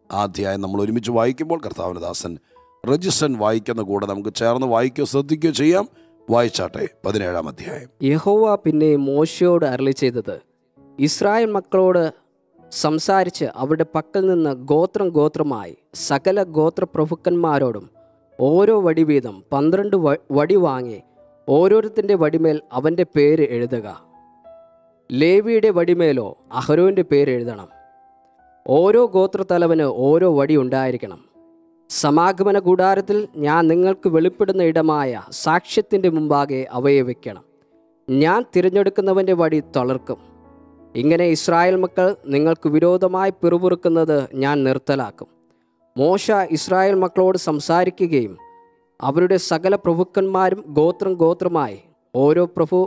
ആ അധ്യായം നമ്മൾ ഒരുമിച്ച് വായിക്കുമ്പോൾ കർത്താവിന് ദാസൻ രജിസ്റ്റൻ വായിക്കുന്ന കൂടെ നമുക്ക് ചേർന്ന് വായിക്കുകയോ ശ്രദ്ധിക്കുകയോ ചെയ്യാം വായിച്ചാട്ടെ പതിനേഴാം അധ്യായം യഹോവ പിന്നെ മോശയോട് അരളി ചെയ്തത് ഇസ്രായേൽ മക്കളോട് സംസാരിച്ച് അവരുടെ പക്കൽ നിന്ന് ഗോത്രം ഗോത്രമായി സകല ഗോത്രപ്രഭുക്കന്മാരോടും ഓരോ വടി വീതം പന്ത്രണ്ട് വ- വടി വാങ്ങി ഓരോരുത്തൻ്റെ വടിമേൽ അവൻ്റെ പേര് എഴുതുക ലേവിയുടെ വടിമേലോ അഹരോൻ്റെ പേര് എഴുതണം ഓരോ ഗോത്രത്തലവന് ഓരോ വടി ഉണ്ടായിരിക്കണം സമാഗമന കൂടാരത്തിൽ ഞാൻ നിങ്ങൾക്ക് വെളിപ്പെടുന്ന ഇടമായ സാക്ഷ്യത്തിൻ്റെ മുമ്പാകെ അവയെ വയ്ക്കണം ഞാൻ തിരഞ്ഞെടുക്കുന്നവൻ്റെ വടി തളർക്കും ഇങ്ങനെ ഇസ്രായേൽ മക്കൾ നിങ്ങൾക്ക് വിരോധമായി പിറുപിറുക്കുന്നത് ഞാൻ നിർത്തലാക്കും മോശ ഇസ്രായേൽ മക്കളോട് സംസാരിക്കുകയും അവരുടെ സകല പ്രഭുക്കന്മാരും ഗോത്രം ഗോത്രമായി ഓരോ പ്രഭു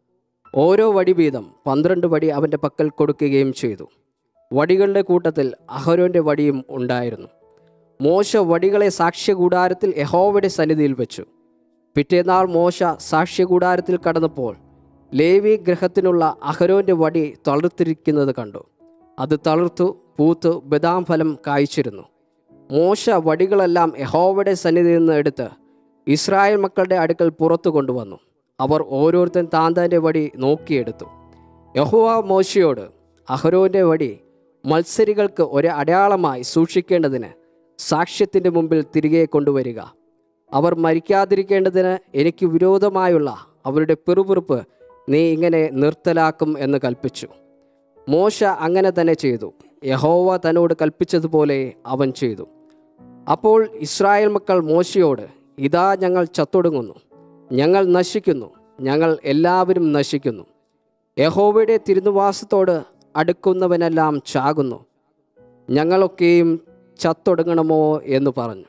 ഓരോ വടി വീതം പന്ത്രണ്ട് വടി അവൻ്റെ പക്കൽ കൊടുക്കുകയും ചെയ്തു വടികളുടെ കൂട്ടത്തിൽ അഹരോൻ്റെ വടിയും ഉണ്ടായിരുന്നു മോശ വടികളെ സാക്ഷ്യകൂടാരത്തിൽ യഹോവയുടെ സന്നിധിയിൽ വെച്ചു പിറ്റേന്നാൾ മോശ സാക്ഷ്യകൂടാരത്തിൽ കടന്നപ്പോൾ ലേവി ഗ്രഹത്തിനുള്ള അഹരോൻ്റെ വടി തളിർത്തിരിക്കുന്നത് കണ്ടു അത് തളിർത്തു പൂത്തു ബദാം ഫലം കായ്ച്ചിരുന്നു മോശ വടികളെല്ലാം യഹോവയുടെ സന്നിധിയിൽ നിന്ന് എടുത്ത് ഇസ്രായേൽ മക്കളുടെ അടുക്കൽ പുറത്തു കൊണ്ടുവന്നു അവർ ഓരോരുത്തൻ താന്താൻ്റെ വടി നോക്കിയെടുത്തു യഹോവ മോശയോട് അഹരോൻ്റെ വടി മത്സരികൾക്ക് ഒരു അടയാളമായി സൂക്ഷിക്കേണ്ടതിന് സാക്ഷ്യത്തിൻ്റെ മുമ്പിൽ തിരികെ കൊണ്ടുവരിക അവർ മരിക്കാതിരിക്കേണ്ടതിന് എനിക്ക് വിരോധമായുള്ള അവരുടെ പിറുപിറുപ്പ് നീ ഇങ്ങനെ നിർത്തലാക്കും എന്ന് കൽപ്പിച്ചു മോശ അങ്ങനെ തന്നെ ചെയ്തു യഹോവ തന്നോട് കൽപ്പിച്ചതുപോലെ അവൻ ചെയ്തു അപ്പോൾ ഇസ്രായേൽ മക്കൾ മോശയോട് ഇതാ ഞങ്ങൾ ചത്തൊടുങ്ങുന്നു ഞങ്ങൾ നശിക്കുന്നു ഞങ്ങൾ എല്ലാവരും നശിക്കുന്നു യഹോവയുടെ തിരുനിവാസത്തോട് അടുക്കുന്നവനെല്ലാം ചാകുന്നു ഞങ്ങളൊക്കെയും ചത്തൊടുങ്ങണമോ എന്ന് പറഞ്ഞു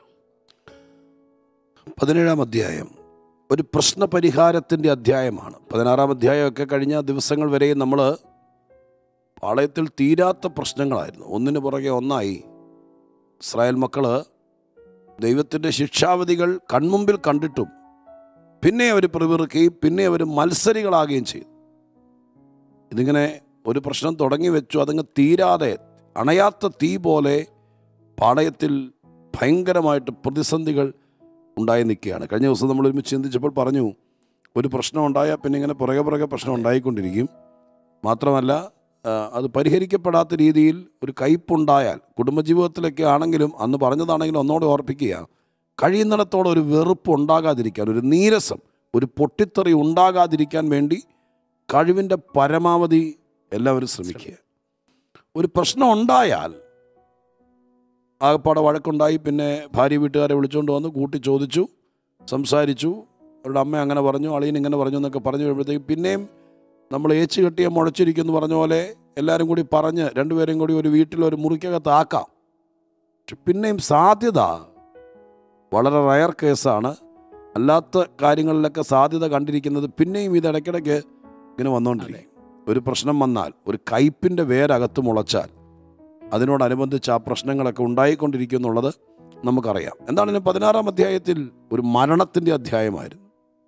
പതിനേഴാം അധ്യായം ഒരു പ്രശ്നപരിഹാരത്തിൻ്റെ അധ്യായമാണ് പതിനാറാം അധ്യായമൊക്കെ കഴിഞ്ഞ ദിവസങ്ങൾ വരെയും നമ്മൾ പാളയത്തിൽ തീരാത്ത പ്രശ്നങ്ങളായിരുന്നു ഒന്നിനു പുറകെ ഒന്നായി ഇസ്രായേൽ മക്കൾ ദൈവത്തിൻ്റെ ശിക്ഷാവധികൾ കൺമുമ്പിൽ കണ്ടിട്ടും പിന്നെ അവർ പ്രവിറുകയും പിന്നെ അവർ മത്സരികളാകുകയും ചെയ്തു ഇതിങ്ങനെ ഒരു പ്രശ്നം തുടങ്ങി വെച്ചു അതങ്ങ് തീരാതെ അണയാത്ത തീ പോലെ പാളയത്തിൽ ഭയങ്കരമായിട്ട് പ്രതിസന്ധികൾ ഉണ്ടായി നിൽക്കുകയാണ് കഴിഞ്ഞ ദിവസം നമ്മൾ ഒരുമിച്ച് ചിന്തിച്ചപ്പോൾ പറഞ്ഞു ഒരു പ്രശ്നം ഉണ്ടായാൽ പിന്നെ ഇങ്ങനെ പുറകെ പുറകെ പ്രശ്നം ഉണ്ടായിക്കൊണ്ടിരിക്കും മാത്രമല്ല ആ, അത് പരിഹരിക്കപ്പെടാത്ത രീതിയിൽ ഒരു കയ്പുണ്ടായാൽ കുടുംബജീവിതത്തിലൊക്കെ ആണെങ്കിലും അന്ന് പറഞ്ഞതാണെങ്കിലും ഒന്നോടെ ഓർപ്പിക്കുക കഴിയുന്നിടത്തോളം ഒരു വെറുപ്പ് ഉണ്ടാകാതിരിക്കാൻ ഒരു നീരസം ഒരു പൊട്ടിത്തെറി ഉണ്ടാകാതിരിക്കാൻ വേണ്ടി കഴിവിൻ്റെ പരമാവധി എല്ലാവരും ശ്രമിക്കുക ഒരു പ്രശ്നം ഉണ്ടായാൽ ആകപ്പാടെ വഴക്കുണ്ടായി പിന്നെ ഭാര്യ വീട്ടുകാരെ വിളിച്ചുകൊണ്ട് വന്നു കൂട്ടി ചോദിച്ചു സംസാരിച്ചു അവരുടെ അമ്മ അങ്ങനെ പറഞ്ഞു അളിയൻ ഇങ്ങനെ പറഞ്ഞു എന്നൊക്കെ പറഞ്ഞു കഴിയുമ്പോഴത്തേക്ക് പിന്നെയും നമ്മൾ ഏച്ച് കെട്ടിയ മുളച്ചിരിക്കുന്നു പറഞ്ഞ പോലെ എല്ലാവരും കൂടി പറഞ്ഞ് രണ്ടുപേരും കൂടി ഒരു വീട്ടിൽ ഒരു മുറിക്കകത്ത് ആക്കാം പക്ഷെ പിന്നെയും സാധ്യത വളരെ റയർ കേസാണ് അല്ലാത്ത കാര്യങ്ങളിലൊക്കെ സാധ്യത കണ്ടിരിക്കുന്നത് പിന്നെയും ഇത് ഇടയ്ക്കിടയ്ക്ക് ഇങ്ങനെ വന്നുകൊണ്ടിരിക്കും ഒരു പ്രശ്നം വന്നാൽ ഒരു കയ്പിൻ്റെ വേരകത്ത് മുളച്ചാൽ അതിനോടനുബന്ധിച്ച് ആ പ്രശ്നങ്ങളൊക്കെ ഉണ്ടായിക്കൊണ്ടിരിക്കും എന്നുള്ളത് നമുക്കറിയാം എന്താണ് ഇതിന് പതിനാറാം അധ്യായത്തിൽ ഒരു മരണത്തിൻ്റെ അധ്യായമായിരുന്നു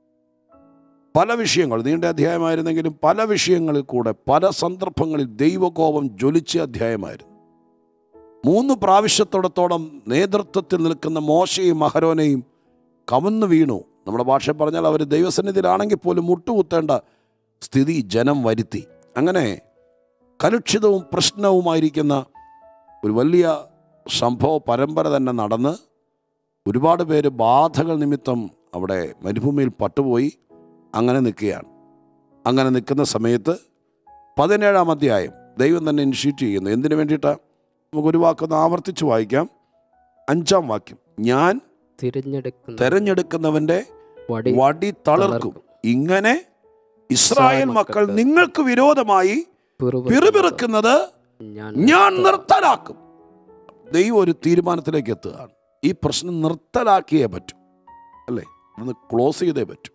പല വിഷയങ്ങൾ നീണ്ട അധ്യായമായിരുന്നെങ്കിലും പല വിഷയങ്ങളിൽ കൂടെ പല സന്ദർഭങ്ങളിൽ ദൈവകോപം ജ്വലിച്ച അധ്യായമായിരുന്നു മൂന്ന് പ്രാവശ്യത്തോടത്തോളം നേതൃത്വത്തിൽ നിൽക്കുന്ന മോശയും മഹരോനെയും കമന്നു വീണു നമ്മുടെ ഭാഷ പറഞ്ഞാൽ അവർ ദൈവസന്നിധിയിലാണെങ്കിൽ പോലും മുട്ടുകുത്തേണ്ട സ്ഥിതി ജനം വരുത്തി അങ്ങനെ കലുഷിതവും പ്രശ്നവുമായിരിക്കുന്ന ഒരു വലിയ സംഭവ പരമ്പര തന്നെ നടന്ന് ഒരുപാട് പേര് ബാധകൾ നിമിത്തം അവിടെ മരുഭൂമിയിൽ പട്ടുപോയി അങ്ങനെ നിൽക്കുകയാണ് അങ്ങനെ നിൽക്കുന്ന സമയത്ത് പതിനേഴാം അധ്യായം ദൈവം തന്നെ ഇനിഷ്യേറ്റ് ചെയ്യുന്നു എന്തിനു വേണ്ടിയിട്ടാണ് നമുക്കൊരു വാക്കൊന്ന് ആവർത്തിച്ച് വായിക്കാം അഞ്ചാം വാക്യം ഞാൻ തിരഞ്ഞെടുക്കുന്ന തെരഞ്ഞെടുക്കുന്നവൻ്റെ വടി വടി തളർക്കും ഇങ്ങനെ ഇസ്രായേൽ മക്കൾ മക്കൾക്ക് നിങ്ങൾക്ക് വിരോധമായി പിറുപിറുക്കുന്നത് പിറുപിറുക്കുന്നത് ഞാൻ ഞാൻ നിർത്തലാക്കും ദൈവം ഒരു തീരുമാനത്തിലേക്ക് എത്തുകയാണ് ഈ പ്രശ്നം നിർത്തലാക്കിയേ പറ്റൂ അല്ലേ ഒന്ന് ക്ലോസ് ചെയ്തേ പറ്റൂ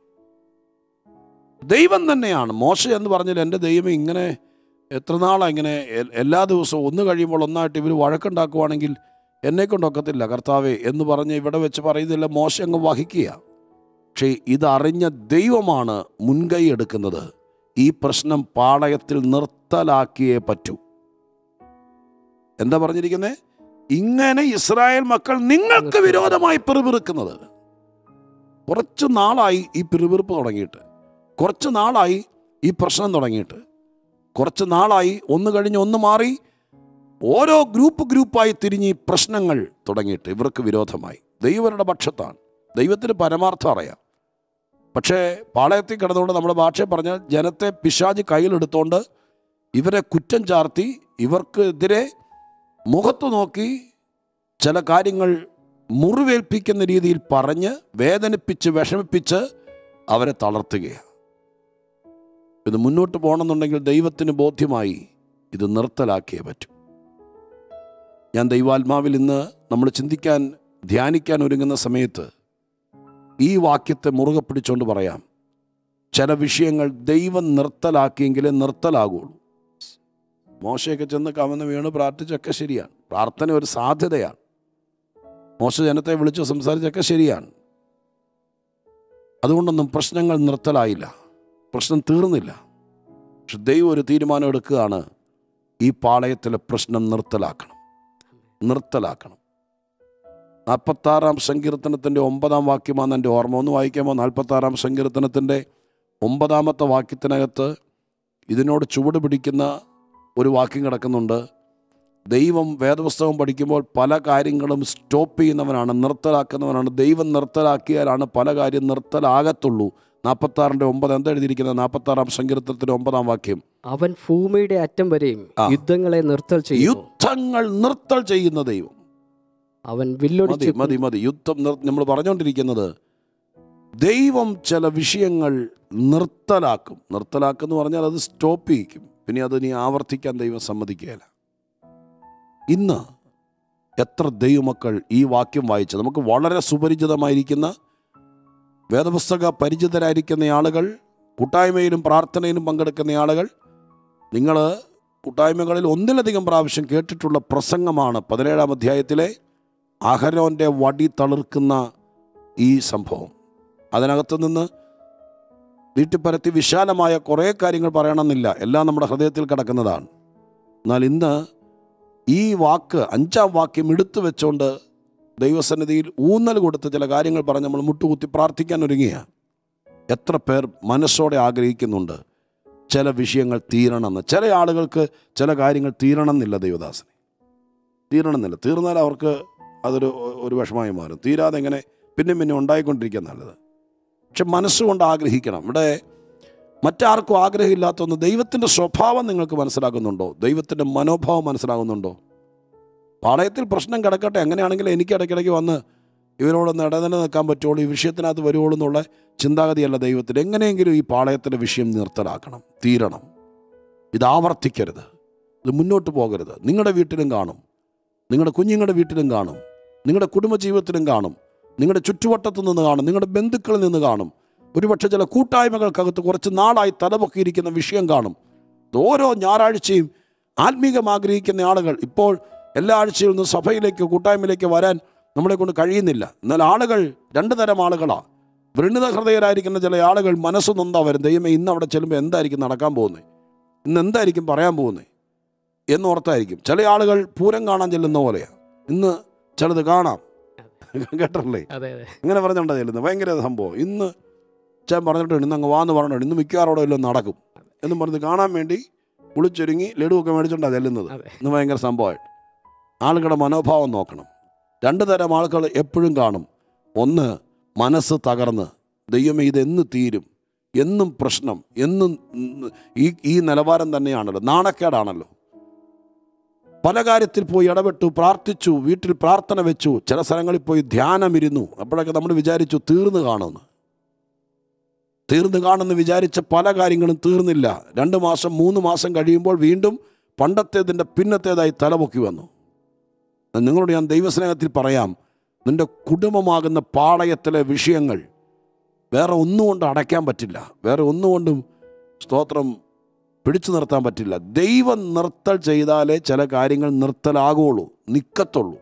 ദൈവം തന്നെയാണ് മോശ എന്ന് പറഞ്ഞാൽ എൻ്റെ ദൈവം ഇങ്ങനെ എത്ര നാളാണ് ഇങ്ങനെ എ- എല്ലാ ദിവസവും ഒന്ന് കഴിയുമ്പോൾ ഒന്നായിട്ട് ഇവർ വഴക്കുണ്ടാക്കുവാണെങ്കിൽ എന്നെ കൊണ്ടൊക്കത്തില്ല കർത്താവേ എന്ന് പറഞ്ഞ് ഇവിടെ വെച്ച് പറയുന്നില്ല മോശ അങ്ങ് വഹിക്കുക പക്ഷേ ഇതറിഞ്ഞ ദൈവമാണ് മുൻകൈ എടുക്കുന്നത് ഈ പ്രശ്നം പാളയത്തിൽ നിർത്തലാക്കിയേ പറ്റൂ എന്താ പറഞ്ഞിരിക്കുന്നത് ഇങ്ങനെ ഇസ്രായേൽ മക്കൾ നിങ്ങൾക്ക് വിരോധമായി പിറുപിറുക്കുന്നത് കുറച്ച് നാളായി ഈ പിറുപിറുപ്പ് തുടങ്ങിയിട്ട് കുറച്ച് നാളായി ഈ പ്രശ്നം തുടങ്ങിയിട്ട് കുറച്ച് നാളായി ഒന്ന് കഴിഞ്ഞ് ഒന്ന് മാറി ഓരോ ഗ്രൂപ്പ് ഗ്രൂപ്പായി തിരിഞ്ഞ് ഈ പ്രശ്നങ്ങൾ തുടങ്ങിയിട്ട് ഇവർക്ക് വിരോധമായി ദൈവരുടെ പക്ഷത്താണ് ദൈവത്തിന് പരമാർത്ഥം അറിയാം പക്ഷേ പാളയത്തിൽ കിടന്നുകൊണ്ട് നമ്മുടെ ഭാഷയെ പറഞ്ഞാൽ ജനത്തെ പിശാജ് കയ്യിലെടുത്തുകൊണ്ട് ഇവരെ കുറ്റം ചാർത്തി ഇവർക്കെതിരെ മുഖത്ത് നോക്കി ചില കാര്യങ്ങൾ മുറിവേൽപ്പിക്കുന്ന രീതിയിൽ പറഞ്ഞ് വേദനിപ്പിച്ച് വിഷമിപ്പിച്ച് അവരെ തളർത്തുകയാണ് ഇത് മുന്നോട്ട് പോകണമെന്നുണ്ടെങ്കിൽ ദൈവത്തിന് ബോധ്യമായി ഇത് നിർത്തലാക്കിയേ പറ്റൂ ഞാൻ ദൈവാത്മാവിൽ ഇന്ന് നമ്മൾ ചിന്തിക്കാൻ ധ്യാനിക്കാൻ ഒരുങ്ങുന്ന സമയത്ത് ഈ വാക്യത്തെ മുറുകെ പിടിച്ചുകൊണ്ട് പറയാം ചില വിഷയങ്ങൾ ദൈവം നിർത്തലാക്കിയെങ്കിലേ നിർത്തലാകുള്ളൂ മോശയൊക്കെ ചെന്ന് കവന്ന് വീണ് പ്രാർത്ഥിച്ചൊക്കെ ശരിയാണ് പ്രാർത്ഥന ഒരു സാധ്യതയാണ് മോശ ജനത്തെ വിളിച്ച് സംസാരിച്ചൊക്കെ ശരിയാണ് അതുകൊണ്ടൊന്നും പ്രശ്നങ്ങൾ നിർത്തലായില്ല പ്രശ്നം തീർന്നില്ല പക്ഷെ ദൈവം ഒരു തീരുമാനം എടുക്കുകയാണ് ഈ പാളയത്തിലെ പ്രശ്നം നിർത്തലാക്കണം നിർത്തലാക്കണം നാൽപ്പത്താറാം സങ്കീർത്തനത്തിൻ്റെ ഒമ്പതാം വാക്യമാണ് എൻ്റെ ഓർമ്മ ഒന്ന് വായിക്കാമോ നാൽപ്പത്താറാം സങ്കീർത്തനത്തിൻ്റെ ഒമ്പതാമത്തെ വാക്യത്തിനകത്ത് ഇതിനോട് ചുവട് പിടിക്കുന്ന ഒരു വാക്യം കിടക്കുന്നുണ്ട് ദൈവം വേദപുസ്തകം പഠിക്കുമ്പോൾ പല കാര്യങ്ങളും സ്റ്റോപ്പ് ചെയ്യുന്നവനാണ് നിർത്തലാക്കുന്നവനാണ് ദൈവം നിർത്തലാക്കിയാലാണ് പല കാര്യം നിർത്തലാകത്തുള്ളൂ നാൽപ്പത്താറിൻ്റെ ഒമ്പത് എന്താ എഴുതിയിരിക്കുന്നത് നാൽപ്പത്താറാം സങ്കീർത്തനത്തിൻ്റെ ഒമ്പതാം വാക്യം അവൻ ഭൂമിയുടെ അറ്റം വരെയും ആ. യുദ്ധങ്ങളെ നിർത്തൽ ചെയ്യുന്നു യുദ്ധങ്ങൾ നിർത്തൽ ചെയ്യുന്ന ദൈവം അവൻ മതി വില്ലൊടിച്ച് മതി മതി യുദ്ധം നിർ നമ്മൾ പറഞ്ഞുകൊണ്ടിരിക്കുന്നത് ദൈവം ചില വിഷയങ്ങൾ നിർത്തലാക്കും നിർത്തലാക്കും എന്ന് പറഞ്ഞാൽ അത് സ്റ്റോപ്പ് ചെയ്യിക്കും പിന്നെ അത് ഇനി ആവർത്തിക്കാൻ ദൈവം സമ്മതിക്കുകയില്ല ഇന്ന് എത്ര ദൈവമക്കൾ ഈ വാക്യം വായിച്ച് നമുക്ക് വളരെ സുപരിചിതമായിരിക്കുന്ന വേദപുസ്തക പരിചിതരായിരിക്കുന്ന ആളുകൾ കൂട്ടായ്മയിലും പ്രാർത്ഥനയിലും പങ്കെടുക്കുന്ന ആളുകൾ നിങ്ങൾ കൂട്ടായ്മകളിൽ ഒന്നിലധികം പ്രാവശ്യം കേട്ടിട്ടുള്ള പ്രസംഗമാണ് പതിനേഴാം അധ്യായത്തിലെ അഹരോൻ്റെ വടി തളിർക്കുന്ന ഈ സംഭവം അതിനകത്ത് നിന്ന് നീട്ടിപ്പരത്തി വിശാലമായ കുറേ കാര്യങ്ങൾ പറയണമെന്നില്ല എല്ലാം നമ്മുടെ ഹൃദയത്തിൽ കിടക്കുന്നതാണ് എന്നാൽ ഇന്ന് ഈ വാക്ക് അഞ്ചാം വാക്യം എടുത്തു വെച്ചുകൊണ്ട് ദൈവസന്നിധിയിൽ ഊന്നൽ കൊടുത്ത് ചില കാര്യങ്ങൾ പറഞ്ഞ് നമ്മൾ മുട്ടുകുത്തി പ്രാർത്ഥിക്കാൻ ഒരുങ്ങിയാണ് എത്ര പേർ മനസ്സോടെ ആഗ്രഹിക്കുന്നുണ്ട് ചില വിഷയങ്ങൾ തീരണമെന്ന് ചില ആളുകൾക്ക് ചില കാര്യങ്ങൾ തീരണമെന്നില്ല ദൈവദാസനെ തീരണമെന്നില്ല തീർന്നാൽ അവർക്ക് അതൊരു ഒരു വിഷമായി മാറും തീരാതെ എങ്ങനെ പിന്നെ പിന്നെ ഉണ്ടായിക്കൊണ്ടിരിക്കുക നല്ലത് പക്ഷെ മനസ്സുകൊണ്ട് ആഗ്രഹിക്കണം ഇവിടെ മറ്റാർക്കും ആഗ്രഹമില്ലാത്തൊന്ന് ദൈവത്തിൻ്റെ സ്വഭാവം നിങ്ങൾക്ക് മനസ്സിലാകുന്നുണ്ടോ ദൈവത്തിൻ്റെ മനോഭാവം മനസ്സിലാകുന്നുണ്ടോ പാളയത്തിൽ പ്രശ്നം കിടക്കട്ടെ എങ്ങനെയാണെങ്കിലും എനിക്ക് ഇടയ്ക്കിടയ്ക്ക് വന്ന് ഇവരോടൊന്ന് ഇടനില നിൽക്കാൻ പറ്റുള്ളൂ ഈ വിഷയത്തിനകത്ത് വരുവുള്ളൂ എന്നുള്ള ചിന്താഗതിയല്ല ദൈവത്തിന് എങ്ങനെയെങ്കിലും ഈ പാളയത്തിൻ്റെ വിഷയം നിർത്തലാക്കണം തീരണം ഇത് ആവർത്തിക്കരുത് ഇത് മുന്നോട്ട് പോകരുത് നിങ്ങളുടെ വീട്ടിലും കാണും നിങ്ങളുടെ കുഞ്ഞുങ്ങളുടെ വീട്ടിലും കാണും നിങ്ങളുടെ കുടുംബജീവിതത്തിലും കാണും നിങ്ങളുടെ ചുറ്റുവട്ടത്തു നിന്ന് കാണും നിങ്ങളുടെ ബന്ധുക്കളിൽ നിന്ന് കാണും ഒരുപക്ഷെ ചില കൂട്ടായ്മകൾക്കകത്ത് കുറച്ച് നാളായി തലപൊക്കിയിരിക്കുന്ന വിഷയം കാണും ഇത് ഓരോ ഞായറാഴ്ചയും ആത്മീകം ആഗ്രഹിക്കുന്ന ആളുകൾ ഇപ്പോൾ എല്ലാ ആഴ്ചയിൽ നിന്നും സഭയിലേക്ക് കൂട്ടായ്മയിലേക്ക് വരാൻ നമ്മളെ കൊണ്ട് കഴിയുന്നില്ല എന്നാൽ ആളുകൾ രണ്ട് തരം ആളുകളാണ് വൃണിത ഹൃദയരായിരിക്കുന്ന ചില ആളുകൾ മനസ്സ് നൊന്താ വരും ദൈവമേ ഇന്ന് അവിടെ ചെല്ലുമ്പോൾ എന്തായിരിക്കും നടക്കാൻ പോകുന്നത് ഇന്ന് എന്തായിരിക്കും പറയാൻ പോകുന്നത് എന്നോർത്തായിരിക്കും ചില ആളുകൾ പൂരം കാണാൻ ചെല്ലുന്ന പോലെയാണ് ഇന്ന് ചിലത് കാണാം കേട്ടല്ലേ അതെ അതെ ഇങ്ങനെ പറഞ്ഞുകൊണ്ടാ ചെല്ലുന്നത് ഭയങ്കര സംഭവം ഇന്ന് ഞാൻ പറഞ്ഞിട്ടുണ്ട് ഇന്ന് അങ്ങ് വാന്ന് പറഞ്ഞിട്ടുണ്ട് ഇന്ന് മിക്കവാറും അവിടെ എല്ലാം നടക്കും എന്നും പറഞ്ഞ് കാണാൻ വേണ്ടി കുളിച്ചൊരുങ്ങി ലഡുവൊക്കെ മേടിച്ചുകൊണ്ടാണ് ചെല്ലുന്നത് അതെ ഇന്ന് ഭയങ്കര സംഭവമായിട്ട് ആളുകളുടെ മനോഭാവം നോക്കണം രണ്ട് തരം ആളുകൾ എപ്പോഴും കാണും ഒന്ന് മനസ്സ് തകർന്ന് ദൈവമേ ഇതെന്ന് തീരും എന്നും പ്രശ്നം എന്നും ഉം, ഈ ഈ നിലവാരം തന്നെയാണല്ലോ നാണക്കേടാണല്ലോ പല കാര്യത്തിൽ പോയി ഇടപെട്ടു പ്രാർത്ഥിച്ചു വീട്ടിൽ പ്രാർത്ഥന വെച്ചു ചില സ്ഥലങ്ങളിൽ പോയി ധ്യാനമിരുന്നു അപ്പോഴൊക്കെ നമ്മൾ വിചാരിച്ചു തീർന്നു കാണുമെന്ന് തീർന്നു കാണുമെന്ന് വിചാരിച്ച പല കാര്യങ്ങളും തീർന്നില്ല രണ്ട് മാസം മൂന്ന് മാസം കഴിയുമ്പോൾ വീണ്ടും പണ്ടത്തേതിൻ്റെ പിന്നത്തേതായി തലപൊക്കി വന്നു നിങ്ങളോട് ഞാൻ ദൈവസ്നേഹത്തിൽ പറയാം നിന്റെ കുടുംബമാകുന്ന പാളയത്തിലെ വിഷയങ്ങൾ വേറെ ഒന്നുകൊണ്ട് അടയ്ക്കാൻ പറ്റില്ല വേറെ ഒന്നുകൊണ്ടും സ്തോത്രം പിടിച്ചു നിർത്താൻ പറ്റില്ല ദൈവം നിർത്തൽ ചെയ്താലേ ചില കാര്യങ്ങൾ നിർത്തലാകുള്ളൂ നിൽക്കത്തുള്ളൂ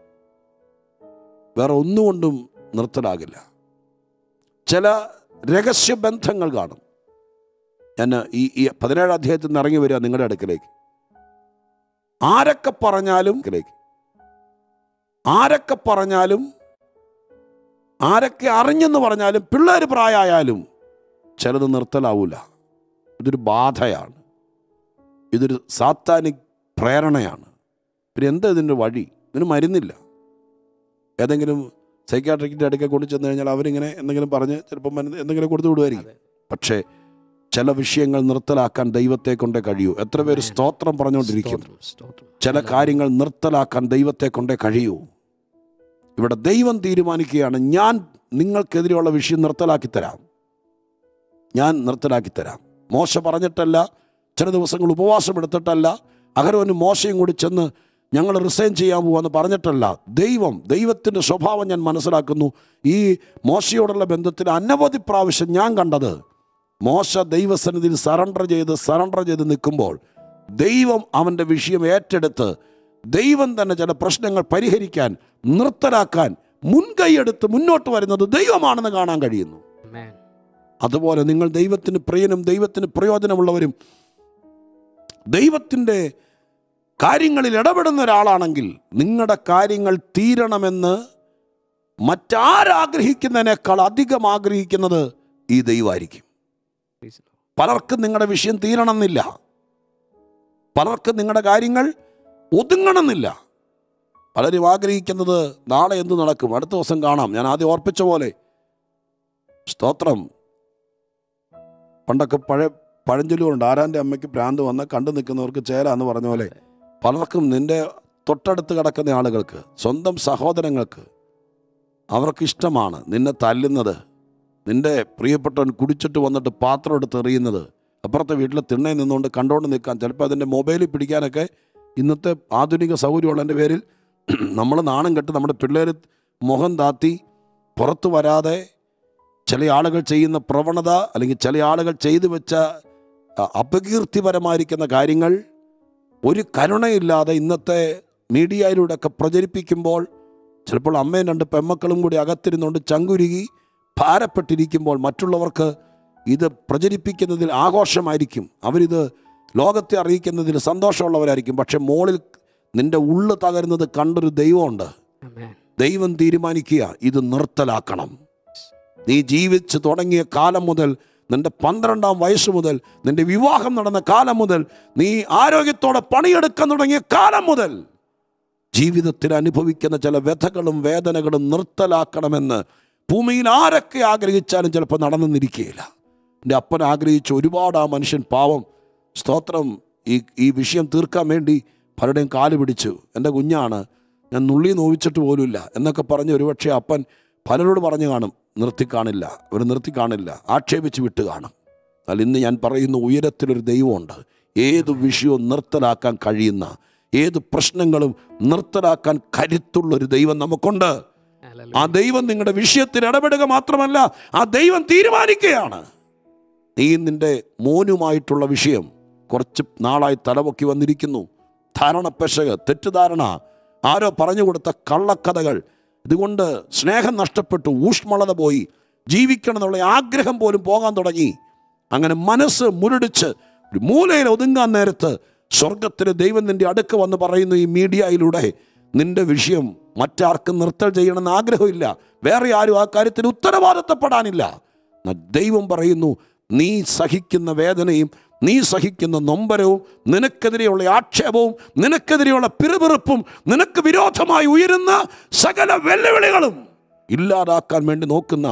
വേറെ ഒന്നുകൊണ്ടും നിർത്തലാകില്ല ചില രഹസ്യബന്ധങ്ങൾ കാണും ഞാൻ ഈ ഈ പതിനേഴാം അധ്യായത്തിൽ നിന്ന് ഇറങ്ങി വരിക നിങ്ങളുടെ അടുക്കലേക്ക് ആരൊക്കെ പറഞ്ഞാലും അടുക്കലേക്ക് ആരൊക്കെ പറഞ്ഞാലും ആരൊക്കെ അറിഞ്ഞെന്ന് പറഞ്ഞാലും പിള്ളേർ പ്രായമായാലും ചിലത് നിർത്തലാവൂല ഇതൊരു ബാധയാണ് ഇതൊരു സാത്താനിക് പ്രേരണയാണ് പിന്നെ എന്താ ഇതിൻ്റെ വഴി ഇതിന് മരുന്നില്ല ഏതെങ്കിലും സൈക്കാട്രിക്കിൻ്റെ അടുക്കെ കൊണ്ട് ചെന്ന് കഴിഞ്ഞാൽ അവരിങ്ങനെ എന്തെങ്കിലും പറഞ്ഞ് ചിലപ്പം മരുന്ന് എന്തെങ്കിലും കൊടുത്തു വിടുമായിരിക്കും പക്ഷേ ചില വിഷയങ്ങൾ നിർത്തലാക്കാൻ ദൈവത്തെ കൊണ്ടേ കഴിയൂ എത്ര പേര് സ്തോത്രം പറഞ്ഞുകൊണ്ടിരിക്കും സ്തോത്രം, സ്തോത്രം. ചില കാര്യങ്ങൾ നിർത്തലാക്കാൻ ദൈവത്തെ കൊണ്ടേ കഴിയൂ ഇവിടെ ദൈവം തീരുമാനിക്കുകയാണ് ഞാൻ നിങ്ങൾക്കെതിരെയുള്ള വിഷയം നിർത്തലാക്കി തരാം ഞാൻ നിർത്തലാക്കി തരാം മോശ പറഞ്ഞിട്ടല്ല ചില ദിവസങ്ങൾ ഉപവാസം എടുത്തിട്ടല്ല അഹരോനും മോശയും കൂടി ചെന്ന് ഞങ്ങൾ റിസൈൻ ചെയ്യാൻ പോവാന്ന് പറഞ്ഞിട്ടല്ല ദൈവം ദൈവത്തിൻ്റെ സ്വഭാവം ഞാൻ മനസ്സിലാക്കുന്നു ഈ മോശയോടുള്ള ബന്ധത്തിൽ അനവധി പ്രാവശ്യം ഞാൻ കണ്ടത് മോശ ദൈവസന്നിധിയിൽ സറണ്ടർ ചെയ്ത് സറണ്ടർ ചെയ്ത് നിൽക്കുമ്പോൾ ദൈവം അവൻ്റെ വിഷയം ഏറ്റെടുത്ത് ദൈവം തന്നെ ചില പ്രശ്നങ്ങൾ പരിഹരിക്കാൻ നിർത്തലാക്കാൻ മുൻകൈയെടുത്ത് മുന്നോട്ട് വരുന്നത് ദൈവമാണെന്ന് കാണാൻ കഴിയുന്നു Amen. അതുപോലെ നിങ്ങൾ ദൈവത്തിന് പ്രിയനും ദൈവത്തിന് പ്രയോജനമുള്ളവരും ദൈവത്തിൻ്റെ കാര്യങ്ങളിൽ ഇടപെടുന്ന ഒരാളാണെങ്കിൽ നിങ്ങളുടെ കാര്യങ്ങൾ തീരണമെന്ന് മറ്റാരാഗ്രഹിക്കുന്നതിനേക്കാൾ അധികം ആഗ്രഹിക്കുന്നത് ഈ ദൈവമായിരിക്കും Praise the Lord. പലർക്കും നിങ്ങളുടെ വിഷയം തീരണമെന്നില്ല പലർക്കും നിങ്ങളുടെ കാര്യങ്ങൾ ഒതുങ്ങണമെന്നില്ല പലരും ആഗ്രഹിക്കുന്നത് നാളെ എന്ത് നടക്കും അടുത്ത ദിവസം കാണാം ഞാൻ ആദ്യം ഓർപ്പിച്ച പോലെ സ്തോത്രം പണ്ടൊക്കെ പഴയ പഴഞ്ചൊല്ലുകളുണ്ട് ആരാൻ്റെ അമ്മയ്ക്ക് ഭ്രാന്ത് വന്ന് കണ്ടു നിൽക്കുന്നവർക്ക് ചേര എന്ന് പറഞ്ഞ പോലെ പലർക്കും നിന്റെ തൊട്ടടുത്ത് കിടക്കുന്ന ആളുകൾക്ക് സ്വന്തം സഹോദരങ്ങൾക്ക് അവർക്ക് ഇഷ്ടമാണ് നിന്നെ തല്ലുന്നത് നിന്റെ പ്രിയപ്പെട്ടവൻ കുടിച്ചിട്ട് വന്നിട്ട് പാത്രം എടുത്ത് എറിയുന്നത് അപ്പുറത്തെ വീട്ടിൽ തിണ്ണയിൽ നിന്നുകൊണ്ട് കണ്ടുകൊണ്ട് നിൽക്കാൻ ചിലപ്പോൾ അതിൻ്റെ മൊബൈലിൽ പിടിക്കാനൊക്കെ ഇന്നത്തെ ആധുനിക സൗകര്യമുള്ളതിൻ്റെ പേരിൽ നമ്മൾ നാണം കെട്ട് നമ്മുടെ പിള്ളേർ മുഖം താത്തി പുറത്തു വരാതെ ചില ആളുകൾ ചെയ്യുന്ന പ്രവണത അല്ലെങ്കിൽ ചില ആളുകൾ ചെയ്തു വെച്ച അ, അപകീർത്തിപരമായിരിക്കുന്ന കാര്യങ്ങൾ ഒരു കരുണയില്ലാതെ ഇന്നത്തെ മീഡിയയിലൂടെയൊക്കെ പ്രചരിപ്പിക്കുമ്പോൾ ചിലപ്പോൾ അമ്മയും രണ്ട് പെമ്മക്കളും കൂടി അകത്തിരുന്നുകൊണ്ട് ചങ്കുരുകി ഭാരപ്പെട്ടിരിക്കുമ്പോൾ മറ്റുള്ളവർക്ക് ഇത് പ്രചരിപ്പിക്കുന്നതിൽ ആഘോഷമായിരിക്കും അവരിത് ലോകത്തെ അറിയിക്കുന്നതിൽ സന്തോഷമുള്ളവരായിരിക്കും പക്ഷെ മോളിൽ നിന്റെ ഉള്ളു തകരുന്നത് കണ്ടൊരു ദൈവമുണ്ട് Amen. ദൈവം തീരുമാനിക്കുക ഇത് നിർത്തലാക്കണം നീ ജീവിച്ച് തുടങ്ങിയ കാലം മുതൽ നിന്റെ പന്ത്രണ്ടാം വയസ്സ് മുതൽ നിന്റെ വിവാഹം നടന്ന കാലം മുതൽ നീ ആരോഗ്യത്തോടെ പണിയെടുക്കാൻ തുടങ്ങിയ കാലം മുതൽ ജീവിതത്തിൽ അനുഭവിക്കുന്ന ചില വ്യഥകളും വേദനകളും നിർത്തലാക്കണമെന്ന് ഭൂമിയിൽ ആരൊക്കെ ആഗ്രഹിച്ചാലും ചിലപ്പോൾ നടന്നെന്നിരിക്കുകയില്ല എൻ്റെ അപ്പൻ ആഗ്രഹിച്ച ഒരുപാട് ആ മനുഷ്യൻ പാവം സ്തോത്രം ഈ ഈ വിഷയം തീർക്കാൻ വേണ്ടി പലരുടെയും കാല് പിടിച്ചു എൻ്റെ കുഞ്ഞാണ് ഞാൻ നുള്ളി നോവിച്ചിട്ട് പോലുമില്ല എന്നൊക്കെ പറഞ്ഞ് ഒരുപക്ഷെ അപ്പൻ പലരോട് പറഞ്ഞു കാണും നിർത്തി കാണില്ല അവർ നിർത്തി കാണില്ല ആക്ഷേപിച്ച് വിട്ട് കാണും എന്നാൽ ഇന്ന് ഞാൻ പറയുന്ന ഉയരത്തിലൊരു ദൈവമുണ്ട് ഏത് വിഷയവും നിർത്തലാക്കാൻ കഴിയുന്ന ഏത് പ്രശ്നങ്ങളും നിർത്തലാക്കാൻ കരുത്തുള്ളൊരു ദൈവം നമുക്കുണ്ട് Hallelujah. ആ ദൈവം നിങ്ങളുടെ വിഷയത്തിൽ ഇടപെടുക മാത്രമല്ല ആ ദൈവം തീരുമാനിക്കുകയാണ് നീ നിന്റെ മോനുമായിട്ടുള്ള വിഷയം കുറച്ച് നാളായി തലപൊക്കി വന്നിരിക്കുന്നു ധാരണപ്പെശക് തെറ്റിദ്ധാരണ ആരോ പറഞ്ഞു കൊടുത്ത കള്ളക്കഥകൾ ഇതുകൊണ്ട് സ്നേഹം നഷ്ടപ്പെട്ടു ഊഷ്മളത പോയി ജീവിക്കണം എന്നുള്ള ആഗ്രഹം പോലും പോകാൻ തുടങ്ങി അങ്ങനെ മനസ്സ് മുരടിച്ച് ഒരു മൂലയിൽ ഒതുങ്ങാൻ നേരത്ത് സ്വർഗത്തിലെ ദൈവം നിന്റെ അടുക്ക് വന്ന് പറയുന്നു ഈ മീഡിയയിലൂടെ നിന്റെ വിഷയം മറ്റാർക്കും നിർത്തൽ ചെയ്യണമെന്ന് ആഗ്രഹമില്ല വേറെ ആരും ആ കാര്യത്തിൽ ഉത്തരവാദിത്തപ്പെടാനില്ല എന്നാൽ ദൈവം പറയുന്നു നീ സഹിക്കുന്ന വേദനയും നീ സഹിക്കുന്ന നൊമ്പരവും നിനക്കെതിരെയുള്ള ആക്ഷേപവും നിനക്കെതിരെയുള്ള പിറുപിറുപ്പും നിനക്ക് വിരോധമായി ഉയരുന്ന സകല വെല്ലുവിളികളും ഇല്ലാതാക്കാൻ വേണ്ടി നോക്കുന്ന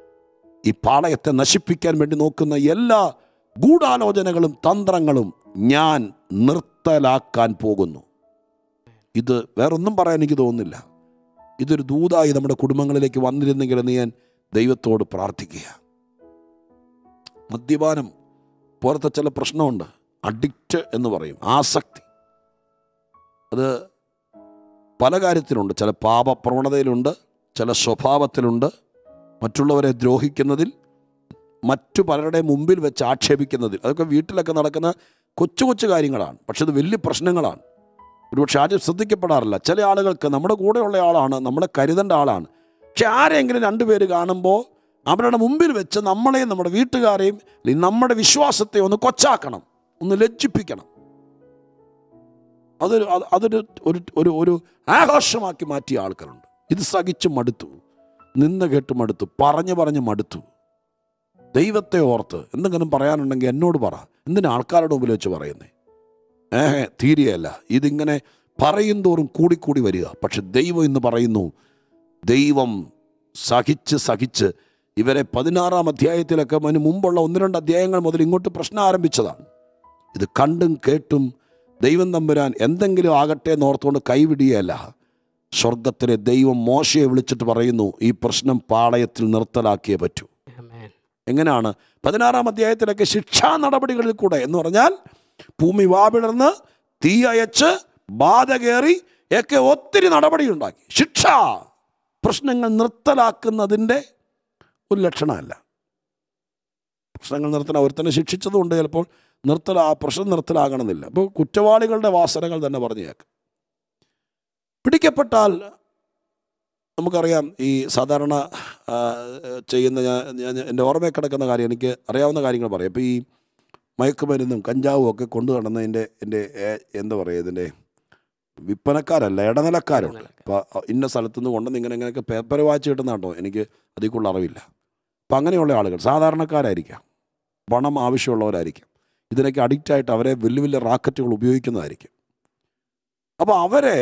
ഈ പാളയത്തെ നശിപ്പിക്കാൻ വേണ്ടി നോക്കുന്ന എല്ലാ ഗൂഢാലോചനകളും തന്ത്രങ്ങളും ഞാൻ നിർത്തലാക്കാൻ പോകുന്നു ഇത് വേറൊന്നും പറയാൻ എനിക്ക് തോന്നുന്നില്ല ഇതൊരു ദൂതായി നമ്മുടെ കുടുംബങ്ങളിലേക്ക് വന്നിരുന്നെങ്കിൽ എന്ന് ഞാൻ ദൈവത്തോട് പ്രാർത്ഥിക്കുക മദ്യപാനം പോലത്തെ ചില പ്രശ്നമുണ്ട് അഡിക്റ്റ് എന്ന് പറയും ആസക്തി അത് പല കാര്യത്തിലുണ്ട് ചില പാപപ്രവണതയിലുണ്ട് ചില സ്വഭാവത്തിലുണ്ട് മറ്റുള്ളവരെ ദ്രോഹിക്കുന്നതിൽ മറ്റു പലരുടെ മുമ്പിൽ വെച്ച് ആക്ഷേപിക്കുന്നതിൽ അതൊക്കെ വീട്ടിലൊക്കെ നടക്കുന്ന കൊച്ചു കൊച്ചു കാര്യങ്ങളാണ് പക്ഷെ അത് വലിയ പ്രശ്നങ്ങളാണ് ഒരുപക്ഷെ ആരും ശ്രദ്ധിക്കപ്പെടാറില്ല ചില ആളുകൾക്ക് നമ്മുടെ കൂടെയുള്ള ആളാണ് നമ്മളെ കരുതേണ്ട ആളാണ് പക്ഷെ ആരെങ്കിലും രണ്ടുപേര് കാണുമ്പോൾ അവരുടെ മുമ്പിൽ വെച്ച് നമ്മളെയും നമ്മുടെ വീട്ടുകാരെയും അല്ലെങ്കിൽ നമ്മുടെ വിശ്വാസത്തെ ഒന്ന് കൊച്ചാക്കണം ഒന്ന് ലജ്ജിപ്പിക്കണം അതൊരു അത് അതൊരു ഒരു ഒരു ഒരു ആഘോഷമാക്കി മാറ്റിയ ആൾക്കാരുണ്ട് ഇത് സഹിച്ച് മടുത്തു നിന്ന് കേട്ട് മടുത്തു പറഞ്ഞു പറഞ്ഞ് മടുത്തു ദൈവത്തെ ഓർത്ത് എന്തെങ്കിലും പറയാനുണ്ടെങ്കിൽ എന്നോട് പറ എന്തിനാ ആൾക്കാരുടെ മുമ്പിൽ വെച്ച് പറയുന്നേ ഏഹ് തീരെയല്ല ഇതിങ്ങനെ പറയും തോറും കൂടിക്കൂടി വരിക പക്ഷെ ദൈവം ഇന്ന് പറയുന്നു ദൈവം സഹിച്ച് സഹിച്ച് ഇവരെ പതിനാറാം അധ്യായത്തിലൊക്കെ അതിന് മുമ്പുള്ള ഒന്ന് രണ്ട് അധ്യായങ്ങൾ മുതൽ ഇങ്ങോട്ട് പ്രശ്നം ആരംഭിച്ചതാണ് ഇത് കണ്ടും കേട്ടും ദൈവം തമ്പുരാൻ എന്തെങ്കിലും ആകട്ടെ എന്നോർത്തുകൊണ്ട് കൈവിടിയല്ല സ്വർഗത്തിലെ ദൈവം മോശയെ വിളിച്ചിട്ട് പറയുന്നു ഈ പ്രശ്നം പാളയത്തിൽ നിർത്തലാക്കിയേ പറ്റൂ ആമേൻ എങ്ങനെയാണ് പതിനാറാം അധ്യായത്തിലൊക്കെ ശിക്ഷാ നടപടികളിൽ കൂടെ എന്ന് പറഞ്ഞാൽ ഭൂമി വാപിളർന്ന് തീ അയച്ച് ബാധ കയറി ഒക്കെ ഒത്തിരി നടപടിയുണ്ടാക്കി ശിക്ഷ പ്രശ്നങ്ങൾ നിർത്തലാക്കുന്നതിൻ്റെ ഒരു ലക്ഷണമല്ല പ്രശ്നങ്ങൾ നിർത്തല ഒരുത്തനെ ശിക്ഷിച്ചതുകൊണ്ട് ചിലപ്പോൾ നിർത്തല ആ പ്രശ്നം നിർത്തലാകണമെന്നില്ല അപ്പോൾ കുറ്റവാളികളുടെ വാസനകൾ തന്നെ പറഞ്ഞു കേൾക്കാം പിടിക്കപ്പെട്ടാൽ നമുക്കറിയാം ഈ സാധാരണ ആ, ചെയ്യുന്ന ഞാൻ ഞാൻ എൻ്റെ ഓർമ്മയിൽ കിടക്കുന്ന കാര്യം എനിക്ക് അറിയാവുന്ന കാര്യങ്ങൾ പറയാം ഇപ്പോൾ ഈ മയക്കുമരുന്നും കഞ്ചാവും ഒക്കെ കൊണ്ടു നടന്നതിൻ്റെ എൻ്റെ ഏ- എന്താ പറയുക ഇതിൻ്റെ വിൽപ്പനക്കാരല്ല ഇടനിലക്കാരുണ്ട് അപ്പോൾ ഇന്ന സ്ഥലത്തുനിന്ന് കൊണ്ടുവന്ന് ഇങ്ങനെ ഇങ്ങനെയൊക്കെ പേപ്പർ വായിച്ച് കിട്ടുന്ന കേട്ടോ എനിക്ക് അതിൽ കൂടുതൽ അറിവില്ല അപ്പം അങ്ങനെയുള്ള ആളുകൾ സാധാരണക്കാരായിരിക്കാം പണം ആവശ്യമുള്ളവരായിരിക്കാം ഇതിനൊക്കെ അഡിക്റ്റ് ആയിട്ട് അവരെ വലിയ വലിയ റാക്കറ്റുകൾ ഉപയോഗിക്കുന്നതായിരിക്കും അപ്പോൾ അവരെ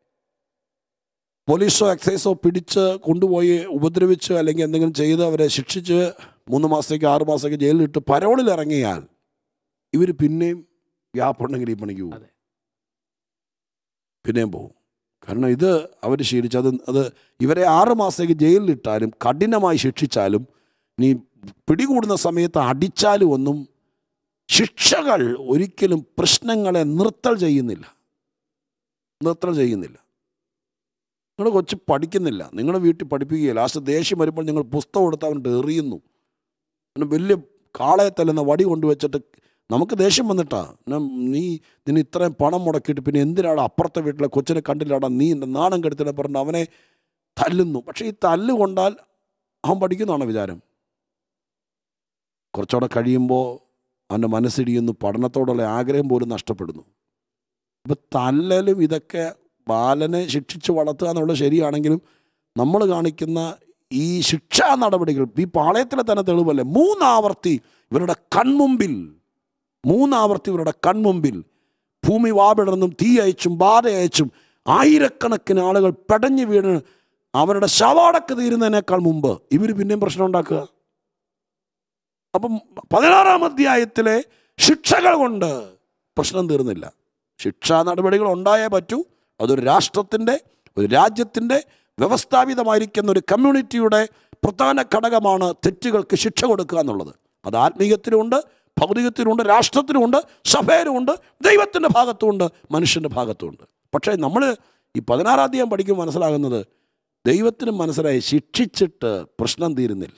പോലീസോ എക്സൈസോ പിടിച്ച് കൊണ്ടുപോയി ഉപദ്രവിച്ച് അല്ലെങ്കിൽ എന്തെങ്കിലും ചെയ്ത് അവരെ ശിക്ഷിച്ച് മൂന്ന് മാസത്തേക്ക് ആറ് മാസത്തേക്ക് ജയിലിലിട്ട് പരോളിൽ ഇറങ്ങിയാൽ ഇവർ പിന്നെയും ഗ്യാപ്പുണ്ടെങ്കിൽ ഈ പണിക്ക് പോകും അതെ. പിന്നെയും പോകും കാരണം ഇത് അവർ ശീലിച്ച് അത് അത് ഇവരെ ആറ് മാസത്തേക്ക് ജയിലിലിട്ടാലും കഠിനമായി ശിക്ഷിച്ചാലും നീ പിടികൂടുന്ന സമയത്ത് അടിച്ചാലും ഒന്നും ശിക്ഷകൾ ഒരിക്കലും പ്രശ്നങ്ങളെ നിർത്തൽ ചെയ്യുന്നില്ല നിർത്തൽ ചെയ്യുന്നില്ല നിങ്ങളുടെ കൊച്ചു പഠിക്കുന്നില്ല നിങ്ങളുടെ വീട്ടിൽ പഠിപ്പിക്കുകയില്ല ലാസ്റ്റ് ദേഷ്യം വരുമ്പോൾ നിങ്ങൾ പുസ്തകം എടുത്ത് അവൻ്റെ എറിയുന്നു പിന്നെ വലിയ കാളയെ തല്ലുന്ന വടി കൊണ്ടുവച്ചിട്ട് നമുക്ക് ദേഷ്യം വന്നിട്ടാ നം- നീ നിന്നെ ഇത്രയും പണം മുടക്കിയിട്ട് പിന്നെ എന്തിനാടാ അപ്പുറത്തെ വീട്ടിലെ കൊച്ചിനെ കണ്ടില്ലാടാ നീ എൻ്റെ നാണം കെടുത്തിനെ പറഞ്ഞ് അവനെ തല്ലുന്നു പക്ഷേ ഈ തല്ല് കൊണ്ടാൽ അവൻ പഠിക്കുന്നതാണോ വിചാരം കുറച്ചുകൂടെ കഴിയുമ്പോൾ അവൻ്റെ മനസ്സിടിയുന്നു പഠനത്തോടുള്ള ആഗ്രഹം പോലും നഷ്ടപ്പെടുന്നു അപ്പം തല്ലലും ഇതൊക്കെ ബാലനെ ശിക്ഷിച്ച് വളർത്തുക എന്നുള്ളത് ശരിയാണെങ്കിലും നമ്മൾ കാണിക്കുന്ന ഈ ശിക്ഷാ നടപടികൾ ഈ പാളയത്തിലെ തന്നെ തെളിവല്ലേ മൂന്നാവർത്തി ഇവരുടെ കൺമുമ്പിൽ മൂന്നാവർത്തി ഇവരുടെ കൺമുമ്പിൽ ഭൂമി വാപിടർന്നും തീ അയച്ചും ബാധ അയച്ചും ആയിരക്കണക്കിന് ആളുകൾ പെടഞ്ഞു വീണ് അവരുടെ ശവാടക്ക് തീരുന്നതിനേക്കാൾ മുമ്പ് ഇവർ പിന്നെയും പ്രശ്നം ഉണ്ടാക്കുക അപ്പം പതിനാറാം അധ്യായത്തിലെ ശിക്ഷകൾ കൊണ്ട് പ്രശ്നം തീർന്നില്ല ശിക്ഷാ നടപടികൾ ഉണ്ടായേ പറ്റൂ അതൊരു രാഷ്ട്രത്തിൻ്റെ ഒരു രാജ്യത്തിൻ്റെ വ്യവസ്ഥാപിതമായിരിക്കുന്ന ഒരു കമ്മ്യൂണിറ്റിയുടെ പ്രധാന ഘടകമാണ് തെറ്റുകൾക്ക് ശിക്ഷ കൊടുക്കുക എന്നുള്ളത് അത് ആത്മീയത്തിലുമുണ്ട് ഭൗതികത്തിലുമുണ്ട് രാഷ്ട്രത്തിലുമുണ്ട് സഭയിലുമുണ്ട് ദൈവത്തിൻ്റെ ഭാഗത്തുമുണ്ട് മനുഷ്യൻ്റെ ഭാഗത്തുമുണ്ട് പക്ഷേ നമ്മൾ ഈ പതിനാറാം അധ്യായം പഠിക്കുമ്പോൾ മനസ്സിലാകുന്നത് ദൈവത്തിനും മനസ്സിലായി ശിക്ഷിച്ചിട്ട് പ്രശ്നം തീരുന്നില്ല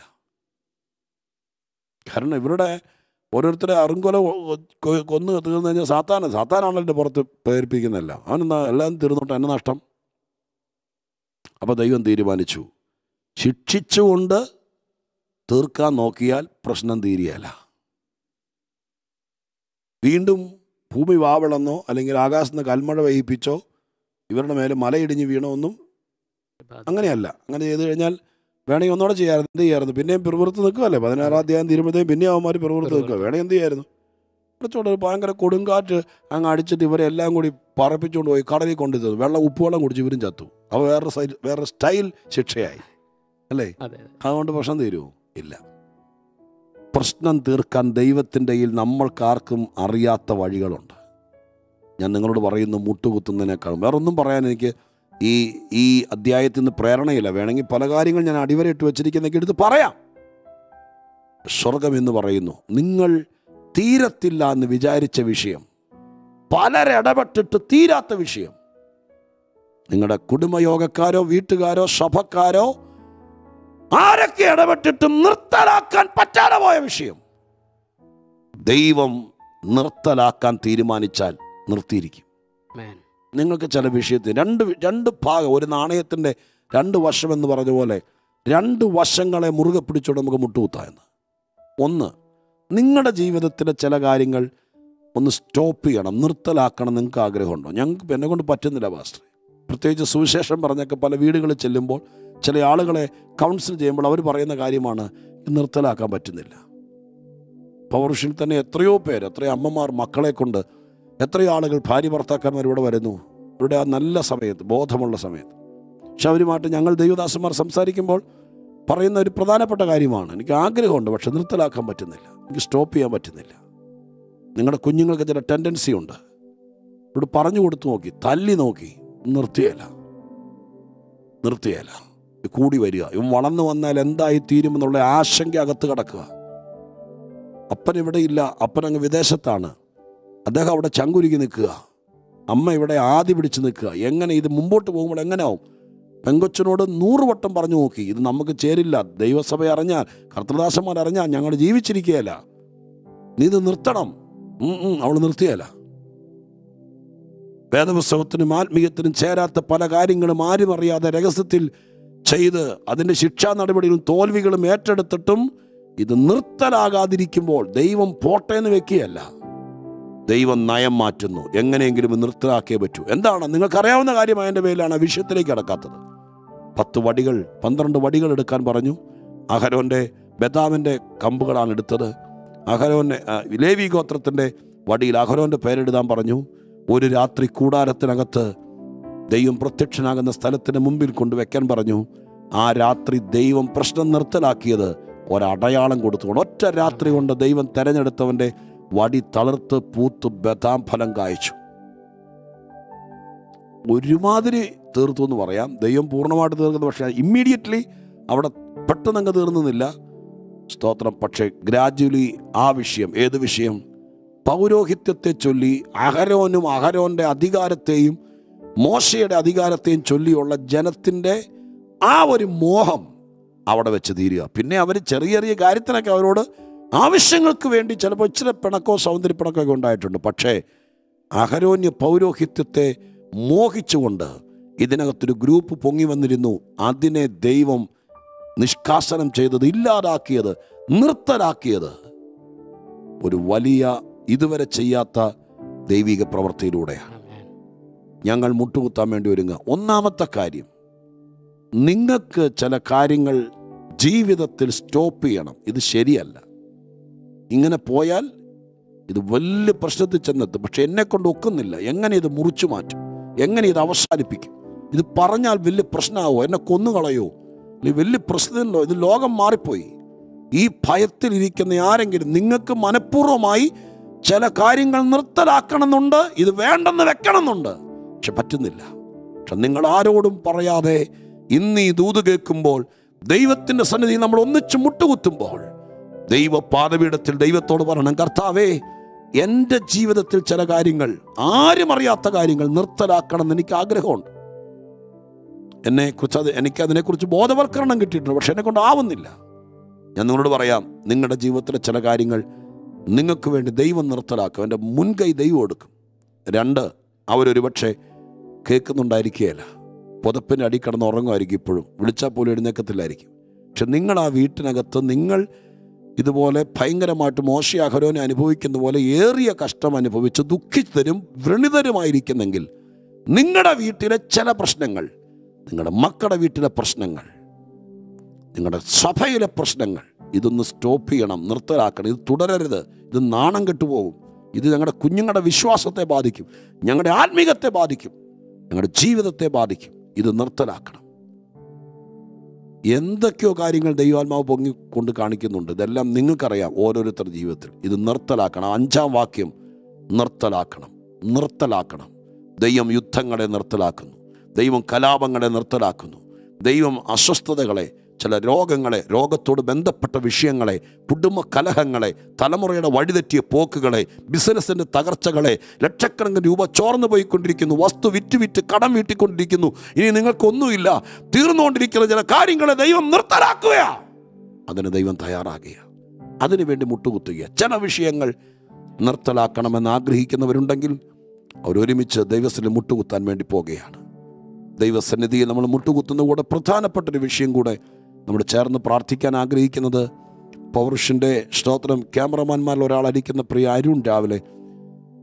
കാരണം ഇവരുടെ ഓരോരുത്തരെ അറുങ്കൊല കൊ- കൊന്ന് തീർന്നു കഴിഞ്ഞാൽ സാത്താന സാത്താനാണല്ലോ എൻ്റെ പുറത്ത് പ്രേരിപ്പിക്കുന്നതല്ല അവനെന്താ എല്ലാം തീർന്നോട്ടെ എന്നെ നഷ്ടം അപ്പോൾ ദൈവം തീരുമാനിച്ചു ശിക്ഷിച്ചുകൊണ്ട് തീർക്കാൻ നോക്കിയാൽ പ്രശ്നം തീരുകയല്ല വീണ്ടും ഭൂമി വാവിളന്നോ അല്ലെങ്കിൽ ആകാശത്ത് നിന്ന് കൽമഴ പെയ്യിപ്പിച്ചോ ഇവരുടെ മേലെ മലയിടിഞ്ഞ് വീണോ ഒന്നും അങ്ങനെയല്ല അങ്ങനെ ചെയ്തു കഴിഞ്ഞാൽ വേണമെങ്കിൽ ഒന്നുകൂടെ ചെയ്യാമായിരുന്നു എന്ത് ചെയ്യായിരുന്നു പിന്നെയും പിറുപുറത്ത് നിൽക്കുമല്ലേ പതിനാറാം അധ്യായം തീരുമ്പോഴത്തേക്കും പിന്നെ അവന്മാർ പിറുപുറത്ത് നിൽക്കുക വേണമെങ്കിൽ എന്ത് ചെയ്യായിരുന്നു കുറച്ചുകൂടെ ഒരു ഭയങ്കര കൊടുങ്കാറ്റ് അങ്ങ് അടിച്ചിട്ട് ഇവരെ എല്ലാം കൂടി പറപ്പിച്ചുകൊണ്ട് പോയി കടലിൽ കൊണ്ടു തന്നു വെള്ളം ഉപ്പുവെള്ളം കുടിച്ച് ഇവരും ചത്തു അപ്പോൾ വേറെ സൈ വേറെ സ്റ്റൈൽ ശിക്ഷയായി അല്ലേ അതെ അതെ അതുകൊണ്ട് പ്രശ്നം തീരുമോ ഇല്ല പ്രശ്നം തീർക്കാൻ ദൈവത്തിൻ്റെ കയ്യിൽ നമ്മൾക്കാർക്കും അറിയാത്ത വഴികളുണ്ട് ഞാൻ നിങ്ങളോട് പറയുന്നു മുട്ടുകുത്തുന്നതിനേക്കാളും വേറെ ഒന്നും പറയാൻ എനിക്ക് ഈ ഈ അധ്യായത്തിൽ നിന്ന് പ്രേരണയില്ല വേണമെങ്കിൽ പല കാര്യങ്ങൾ ഞാൻ അടിവരയിട്ട് വെച്ചിരിക്കുന്നതൊക്കെ എടുത്ത് പറയാം സ്വർഗം എന്ന് പറയുന്നു നിങ്ങൾ തീരത്തില്ല എന്ന് വിചാരിച്ച വിഷയം പലരിടപെട്ടിട്ട് തീരാത്ത വിഷയം നിങ്ങളുടെ കുടുംബയോഗക്കാരോ വീട്ടുകാരോ സഭക്കാരോ ആരൊക്കെ ഇടപെട്ടിട്ടും നിർത്തലാക്കാൻ പറ്റാതെ പോയ വിഷയം ദൈവം നിർത്തലാക്കാൻ തീരുമാനിച്ചാൽ നിർത്തിയിരിക്കും ആമേൻ നിങ്ങൾക്ക് ചില വിഷയത്തിൽ രണ്ട് വി- രണ്ട് ഭാഗം ഒരു നാണയത്തിൻ്റെ രണ്ട് വശം എന്ന് പറഞ്ഞ പോലെ രണ്ട് വശങ്ങളെ മുറുകെ പിടിച്ചോണ്ട് നമുക്ക് മുട്ടുകുത്താമെന്ന് ഒന്ന് നിങ്ങളുടെ ജീവിതത്തിലെ ചില കാര്യങ്ങൾ ഒന്ന് സ്റ്റോപ്പ് ചെയ്യണം നിർത്തലാക്കണം നിങ്ങൾക്ക് ആഗ്രഹമുണ്ടോ ഞങ്ങൾക്ക് എന്നെ കൊണ്ട് പറ്റുന്നില്ല പാസ്റ്റർ പ്രത്യേകിച്ച് സുവിശേഷം പറഞ്ഞൊക്കെ പല വീടുകളിൽ ചെല്ലുമ്പോൾ ചില ആളുകളെ കൗൺസിൽ ചെയ്യുമ്പോൾ അവർ പറയുന്ന കാര്യമാണ് ഇത് നിർത്തലാക്കാൻ പറ്റുന്നില്ല പൗരുഷിൽ തന്നെ എത്രയോ പേര് എത്രയോ അമ്മമാർ മക്കളെ കൊണ്ട് എത്രയോ ആളുകൾ ഭാര്യ ഭർത്താക്കന്മാർ ഇവിടെ വരുന്നു ഇവിടെ ആ നല്ല സമയത്ത് ബോധമുള്ള സമയത്ത് പക്ഷെ അവരുമായിട്ട് ഞങ്ങൾ ദൈവദാസന്മാർ സംസാരിക്കുമ്പോൾ പറയുന്ന ഒരു പ്രധാനപ്പെട്ട കാര്യമാണ് എനിക്ക് ആഗ്രഹമുണ്ട് പക്ഷെ നിർത്തലാക്കാൻ പറ്റുന്നില്ല എനിക്ക് സ്റ്റോപ്പ് ചെയ്യാൻ പറ്റുന്നില്ല നിങ്ങളുടെ കുഞ്ഞുങ്ങൾക്ക് ചില ടെൻഡൻസി ഉണ്ട് ഇവിടെ പറഞ്ഞു കൊടുത്തു നോക്കി തല്ലി നോക്കി നിർത്തിയല്ല നിർത്തിയല്ല ഇത് കൂടി വരിക ഇവൻ വളർന്നു വന്നാൽ എന്തായി തീരുമെന്നുള്ള ആശങ്ക അകത്ത് കിടക്കുക അപ്പൻ ഇവിടെ ഇല്ല അപ്പൻ അങ്ങ് വിദേശത്താണ് അദ്ദേഹം അവിടെ ചങ്കുരുക്കി നിൽക്കുക അമ്മ ഇവിടെ ആദി പിടിച്ച് നിൽക്കുക എങ്ങനെ ഇത് മുമ്പോട്ട് പോകുമ്പോൾ എങ്ങനെയാവും പെങ്കൊച്ചനോട് നൂറ് വട്ടം പറഞ്ഞു നോക്കി ഇത് നമുക്ക് ചേരില്ല ദൈവസഭ അറിഞ്ഞാൽ കർത്തദാസന്മാർ അറിഞ്ഞാൽ ഞങ്ങൾ ജീവിച്ചിരിക്കുകയല്ല നീ ഇത് നിർത്തണം അവൾ നിർത്തിയല്ല വേദപുസ്തകത്തിനും ആത്മീയത്തിനും ചേരാത്ത പല കാര്യങ്ങളും ആരും അറിയാതെ രഹസ്യത്തിൽ ചെയ്ത് അതിൻ്റെ ശിക്ഷാ നടപടികളും തോൽവികളും ഏറ്റെടുത്തിട്ടും ഇത് നിർത്തലാകാതിരിക്കുമ്പോൾ ദൈവം പോട്ടെ എന്ന് വെക്കുകയല്ല ദൈവം നയം മാറ്റുന്നു എങ്ങനെയെങ്കിലും ഇത് നിർത്തലാക്കിയേ പറ്റൂ എന്താണ് നിങ്ങൾക്കറിയാവുന്ന കാര്യമായ എൻ്റെ പേരിലാണ് ആ വിഷയത്തിലേക്ക് കടക്കാത്തത് പത്ത് വടികൾ പന്ത്രണ്ട് വടികൾ എടുക്കാൻ പറഞ്ഞു അഹരോൻ്റെ ബദാമിൻ്റെ കമ്പുകളാണ് എടുത്തത് അഹരോൻ്റെ ആ, ലേവി ഗോത്രത്തിൻ്റെ വടിയിൽ അഹരോൻ്റെ പേരെഴുതാൻ പറഞ്ഞു ഒരു രാത്രി കൂടാരത്തിനകത്ത് ദൈവം പ്രത്യക്ഷനാകുന്ന സ്ഥലത്തിന് മുമ്പിൽ കൊണ്ടുവയ്ക്കാൻ പറഞ്ഞു ആ രാത്രി ദൈവം പ്രശ്നം നിർത്തലാക്കിയത് ഒരടയാളം കൊടുത്തുകൊണ്ട് ഒറ്റ രാത്രി കൊണ്ട് ദൈവം തെരഞ്ഞെടുത്തവൻ്റെ വടി തളർത്ത് പൂത്ത് ബദാം ഫലം കായ്ച്ചു ഒരുമാതിരി തീർത്തു എന്ന് പറയാം ദൈവം പൂർണ്ണമായിട്ട് തീർക്കുന്നത് പക്ഷേ ഇമ്മീഡിയറ്റ്ലി അവിടെ പെട്ടെന്നങ്ങ് തീർന്നുന്നില്ല സ്തോത്രം പക്ഷേ ഗ്രാജുവലി ആ വിഷയം ഏത് വിഷയം പൗരോഹിത്യത്തെ ചൊല്ലി അഹരോനും അഹരോൻ്റെ അധികാരത്തെയും മോശയുടെ അധികാരത്തെയും ചൊല്ലിയുള്ള ജനത്തിൻ്റെ ആ ഒരു മോഹം അവിടെ വെച്ച് തീരുക പിന്നെ അവർ ചെറിയ ചെറിയ കാര്യത്തിനൊക്കെ അവരോട് ആവശ്യങ്ങൾക്ക് വേണ്ടി ചിലപ്പോൾ ഇച്ചിരി പിണക്കോ സൗന്ദര്യപ്പിണക്കോ ഒക്കെ ഉണ്ടായിട്ടുണ്ട് പക്ഷേ അഹരോന്യ പൗരോഹിത്യത്തെ മോഹിച്ചുകൊണ്ട് ഇതിനകത്തൊരു ഗ്രൂപ്പ് പൊങ്ങി വന്നിരുന്നു അതിനെ ദൈവം നിഷ്കാസനം ചെയ്തത് ഇല്ലാതാക്കിയത് നിർത്തലാക്കിയത് ഒരു വലിയ ഇതുവരെ ചെയ്യാത്ത ദൈവിക പ്രവൃത്തിയിലൂടെയാണ് ഞങ്ങൾ മുട്ടുകുത്താൻ വേണ്ടി ഒരുങ്ങുക ഒന്നാമത്തെ കാര്യം നിങ്ങൾക്ക് ചില കാര്യങ്ങൾ ജീവിതത്തിൽ സ്റ്റോപ്പ് ചെയ്യണം ഇത് ശരിയല്ല ഇങ്ങനെ പോയാൽ ഇത് വലിയ പ്രശ്നത്തിൽ ചെന്നെത്തും പക്ഷെ എന്നെ കൊണ്ട് ഒക്കുന്നില്ല എങ്ങനെ ഇത് മുറിച്ചു മാറ്റും എങ്ങനെ ഇത് അവസാനിപ്പിക്കും ഇത് പറഞ്ഞാൽ വലിയ പ്രശ്നമാവോ എന്നെ കൊന്നുകളയോ അല്ലെങ്കിൽ വലിയ പ്രശ്നമുണ്ടോ ഇത് ലോകം മാറിപ്പോയി ഈ ഭയത്തിലിരിക്കുന്ന ആരെങ്കിലും നിങ്ങൾക്ക് മനഃപൂർവ്വമായി ചില കാര്യങ്ങൾ നിർത്തലാക്കണമെന്നുണ്ട് ഇത് വേണ്ടെന്ന് വെക്കണമെന്നുണ്ട് പക്ഷെ പറ്റുന്നില്ല പക്ഷെ നിങ്ങൾ ആരോടും പറയാതെ ഇന്ന് ഈ ദൂത് കേൾക്കുമ്പോൾ ദൈവത്തിൻ്റെ സന്നിധി നമ്മൾ ഒന്നിച്ച് മുട്ടുകുത്തുമ്പോൾ ദൈവ പാദപീഠത്തിൽ ദൈവത്തോട് പറയണം കർത്താവേ എൻ്റെ ജീവിതത്തിൽ ചില കാര്യങ്ങൾ ആരും അറിയാത്ത കാര്യങ്ങൾ നിർത്തലാക്കണം എനിക്ക് ആഗ്രഹമുണ്ട് എന്നെ കുറിച്ച് അത് എനിക്ക് അതിനെക്കുറിച്ച് ബോധവൽക്കരണം കിട്ടിയിട്ടുണ്ട് പക്ഷെ എന്നെ കൊണ്ട് ആവുന്നില്ല ഞാൻ നിങ്ങളോട് പറയാം നിങ്ങളുടെ ജീവിതത്തിലെ ചില കാര്യങ്ങൾ നിങ്ങൾക്ക് വേണ്ടി ദൈവം നിർത്തലാക്കും എൻ്റെ മുൻകൈ ദൈവം എടുക്കും രണ്ട് അവരൊരു പക്ഷേ കേൾക്കുന്നുണ്ടായിരിക്കുകയില്ല പുതപ്പിൻ്റെ അടി കിടന്ന് ഉറങ്ങുമായിരിക്കും ഇപ്പോഴും വിളിച്ചാൽ പോലും എഴുന്നേക്കത്തില്ലായിരിക്കും പക്ഷെ നിങ്ങൾ ആ വീട്ടിനകത്ത് നിങ്ങൾ ഇതുപോലെ ഭയങ്കരമായിട്ട് മോശ അഹരോനെ അനുഭവിക്കുന്ന പോലെ ഏറിയ കഷ്ടം അനുഭവിച്ച് ദുഃഖിതരും വ്രണിതരുമായിരിക്കുന്നെങ്കിൽ നിങ്ങളുടെ വീട്ടിലെ ചില പ്രശ്നങ്ങൾ നിങ്ങളുടെ മക്കളുടെ വീട്ടിലെ പ്രശ്നങ്ങൾ നിങ്ങളുടെ സഭയിലെ പ്രശ്നങ്ങൾ ഇതൊന്ന് സ്റ്റോപ്പ് ചെയ്യണം നിർത്തലാക്കണം ഇത് തുടരരുത് ഇത് നാണം കെട്ടുപോകും ഇത് ഞങ്ങളുടെ കുഞ്ഞുങ്ങളുടെ വിശ്വാസത്തെ ബാധിക്കും ഞങ്ങളുടെ ആത്മീകത്തെ ബാധിക്കും ഞങ്ങളുടെ ജീവിതത്തെ ബാധിക്കും ഇത് നിർത്തലാക്കണം എന്തൊക്കെയോ കാര്യങ്ങൾ ദൈവാത്മാവ് പൊങ്ങി കൊണ്ട് കാണിക്കുന്നുണ്ട് ഇതെല്ലാം നിങ്ങൾക്കറിയാം ഓരോരുത്തരുടെ ജീവിതത്തിൽ ഇത് നിർത്തലാക്കണം അഞ്ചാം വാക്യം നിർത്തലാക്കണം നിർത്തലാക്കണം ദൈവം യുദ്ധങ്ങളെ നിർത്തലാക്കുന്നു ദൈവം കലാപങ്ങളെ നിർത്തലാക്കുന്നു ദൈവം അസ്വസ്ഥതകളെ ചില രോഗങ്ങളെ രോഗത്തോട് ബന്ധപ്പെട്ട വിഷയങ്ങളെ കുടുംബ കലഹങ്ങളെ തലമുറയുടെ വഴിതെറ്റിയ പോക്കുകളെ ബിസിനസ്സിൻ്റെ തകർച്ചകളെ ലക്ഷക്കണക്കിന് രൂപ ചോർന്നു പോയിക്കൊണ്ടിരിക്കുന്നു വസ്തു വിറ്റ് വിറ്റ് കടം വീട്ടിക്കൊണ്ടിരിക്കുന്നു ഇനി നിങ്ങൾക്കൊന്നുമില്ല തീർന്നുകൊണ്ടിരിക്കുന്ന ചില കാര്യങ്ങളെ ദൈവം നിർത്തലാക്കുകയാ അതിന് ദൈവം തയ്യാറാകുക അതിനുവേണ്ടി മുട്ടുകുത്തുക ചില വിഷയങ്ങൾ നിർത്തലാക്കണമെന്ന് ആഗ്രഹിക്കുന്നവരുണ്ടെങ്കിൽ അവരൊരുമിച്ച് ദൈവത്തിന് മുട്ടുകുത്താൻ വേണ്ടി പോകുകയാണ് ദൈവസന്നിധിയിൽ നമ്മൾ മുട്ടുകുത്തുന്ന കൂടെ പ്രധാനപ്പെട്ടൊരു വിഷയം കൂടെ നമ്മൾ ചേർന്ന് പ്രാർത്ഥിക്കാൻ ആഗ്രഹിക്കുന്നത് പൗരുഷിൻ്റെ സ്തോത്രം ക്യാമറമാന്മാരിൽ ഒരാളായിരിക്കുന്ന പ്രിയ അരുൺ രാവിലെ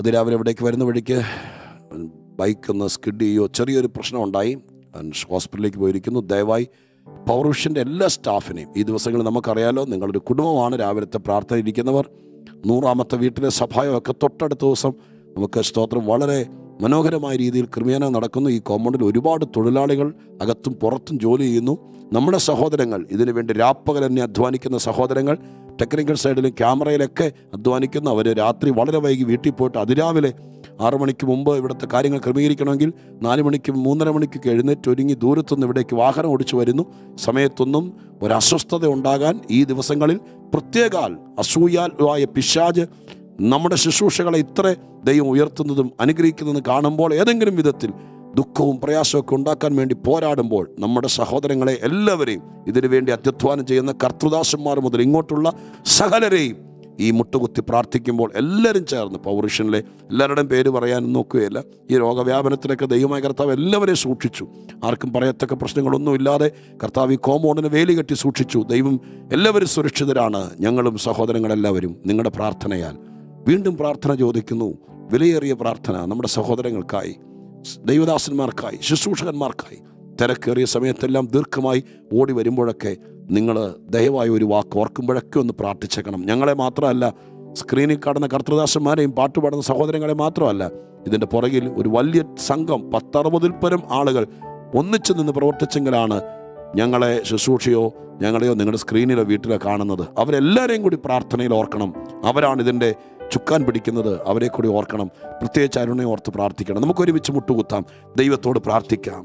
അതിരാവിലെ ഇവിടേക്ക് വരുന്ന വഴിക്ക് ബൈക്ക് ഒന്ന് സ്കിഡ് ചെയ്യുകയോ ചെറിയൊരു പ്രശ്നം ഉണ്ടായി ഹോസ്പിറ്റലിലേക്ക് പോയിരിക്കുന്നു ദയവായി പൗരുഷൻ്റെ എല്ലാ സ്റ്റാഫിനെയും ഈ ദിവസങ്ങളിൽ നമുക്കറിയാലോ നിങ്ങളൊരു കുടുംബമാണ് രാവിലത്തെ പ്രാർത്ഥന ഇരിക്കുന്നവർ നൂറാമത്തെ വീട്ടിലെ സഭായോ ഒക്കെ തൊട്ടടുത്ത ദിവസം നമുക്ക് സ്തോത്രം വളരെ മനോഹരമായ രീതിയിൽ ക്രമീകരണം നടക്കുന്നു ഈ കോമ്പൗണ്ടിൽ ഒരുപാട് തൊഴിലാളികൾ അകത്തും പുറത്തും ജോലി ചെയ്യുന്നു നമ്മുടെ സഹോദരങ്ങൾ ഇതിനു വേണ്ടി രാപ്പകൽ തന്നെ അധ്വാനിക്കുന്ന സഹോദരങ്ങൾ ടെക്നിക്കൽ സൈഡിലും ക്യാമറയിലൊക്കെ അധ്വാനിക്കുന്നു അവർ രാത്രി വളരെ വൈകി വീട്ടിൽ പോയിട്ട് അതിരാവിലെ ആറു മണിക്ക് മുമ്പ് ഇവിടുത്തെ കാര്യങ്ങൾ ക്രമീകരിക്കണമെങ്കിൽ നാല് മണിക്കും മൂന്നര മണിക്കൊക്കെ എഴുന്നേറ്റ് ഒരുങ്ങി ദൂരത്തുനിന്ന് ഇവിടേക്ക് വാഹനം ഓടിച്ചു വരുന്നു സമയത്തൊന്നും ഒരു അസ്വസ്ഥത ഉണ്ടാകാൻ ഈ ദിവസങ്ങളിൽ പ്രത്യേകാൽ അസൂയാലുവായ പിശാജ് നമ്മുടെ ശുശ്രൂഷകളെ ഇത്ര ദൈവം ഉയർത്തുന്നതും അനുഗ്രഹിക്കുന്നതും കാണുമ്പോൾ ഏതെങ്കിലും വിധത്തിൽ ദുഃഖവും പ്രയാസമൊക്കെ ഉണ്ടാക്കാൻ വേണ്ടി പോരാടുമ്പോൾ നമ്മുടെ സഹോദരങ്ങളെ എല്ലാവരെയും ഇതിനു വേണ്ടി അത്യധ്വാനം ചെയ്യുന്ന കർത്തൃദാസന്മാർ മുതൽ ഇങ്ങോട്ടുള്ള സകലരെയും ഈ മുട്ടുകുത്തി പ്രാർത്ഥിക്കുമ്പോൾ എല്ലാവരും ചേർന്ന് പൗരുഷനിലെ എല്ലാവരുടെയും പേര് പറയാൻ നോക്കുകയില്ല ഈ രോഗവ്യാപനത്തിലൊക്കെ ദൈവമായ കർത്താവ് എല്ലാവരെയും സൂക്ഷിച്ചു ആർക്കും പറയത്തക്ക പ്രശ്നങ്ങളൊന്നും ഇല്ലാതെ കർത്താവ് ഈ കോമ്പൗണ്ടിന് വേലി കെട്ടി സൂക്ഷിച്ചു ദൈവം എല്ലാവരും സുരക്ഷിതരാണ് ഞങ്ങളും സഹോദരങ്ങളെല്ലാവരും നിങ്ങളുടെ പ്രാർത്ഥനയാൽ വീണ്ടും പ്രാർത്ഥന ചോദിക്കുന്നു വിലയേറിയ പ്രാർത്ഥന നമ്മുടെ സഹോദരങ്ങൾക്കായി ദൈവദാസന്മാർക്കായി ശുശ്രൂഷകന്മാർക്കായി തിരക്കേറിയ സമയത്തെല്ലാം ദീർഘമായി ഓടി വരുമ്പോഴൊക്കെ നിങ്ങൾ ദയവായി ഒരു വാക്ക് ഓർക്കുമ്പോഴൊക്കെ ഒന്ന് പ്രാർത്ഥിച്ചേക്കണം ഞങ്ങളെ മാത്രമല്ല സ്ക്രീനിൽ കാണുന്ന കർത്തൃദാസന്മാരെയും പാട്ടുപാടുന്ന സഹോദരങ്ങളെ മാത്രമല്ല ഇതിൻ്റെ പുറകിൽ ഒരു വലിയ സംഘം പത്തറുപതിൽ പരം ആളുകൾ ഒന്നിച്ചു നിന്ന് പ്രവർത്തിച്ചെങ്കിലാണ് ഞങ്ങളെ ശുശ്രൂഷയോ ഞങ്ങളെയോ നിങ്ങളുടെ സ്ക്രീനിലോ വീട്ടിലോ കാണുന്നത് അവരെല്ലാവരെയും കൂടി പ്രാർത്ഥനയിൽ ഓർക്കണം അവരാണ് ഇതിൻ്റെ ചുക്കാൻ പിടിക്കുന്നത് അവരെ കൂടി ഓർക്കണം പ്രത്യേകിച്ച് അരുണയെ ഓർത്ത് പ്രാർത്ഥിക്കണം നമുക്ക് ഒരുമിച്ച് മുട്ടുകുത്താം ദൈവത്തോട് പ്രാർത്ഥിക്കാം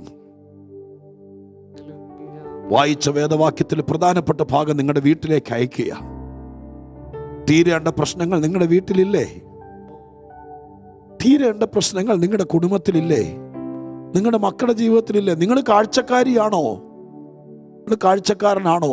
വായിച്ച വേദവാക്യത്തിൽ പ്രധാനപ്പെട്ട ഭാഗം നിങ്ങളുടെ വീട്ടിലേക്ക് അയക്കുക തീരേണ്ട പ്രശ്നങ്ങൾ നിങ്ങളുടെ വീട്ടിലില്ലേ തീരേണ്ട പ്രശ്നങ്ങൾ നിങ്ങളുടെ കുടുംബത്തിലില്ലേ നിങ്ങളുടെ മക്കളുടെ ജീവിതത്തിലില്ലേ നിങ്ങൾ കാഴ്ചക്കാരിയാണോ നിങ്ങൾ കാഴ്ചക്കാരനാണോ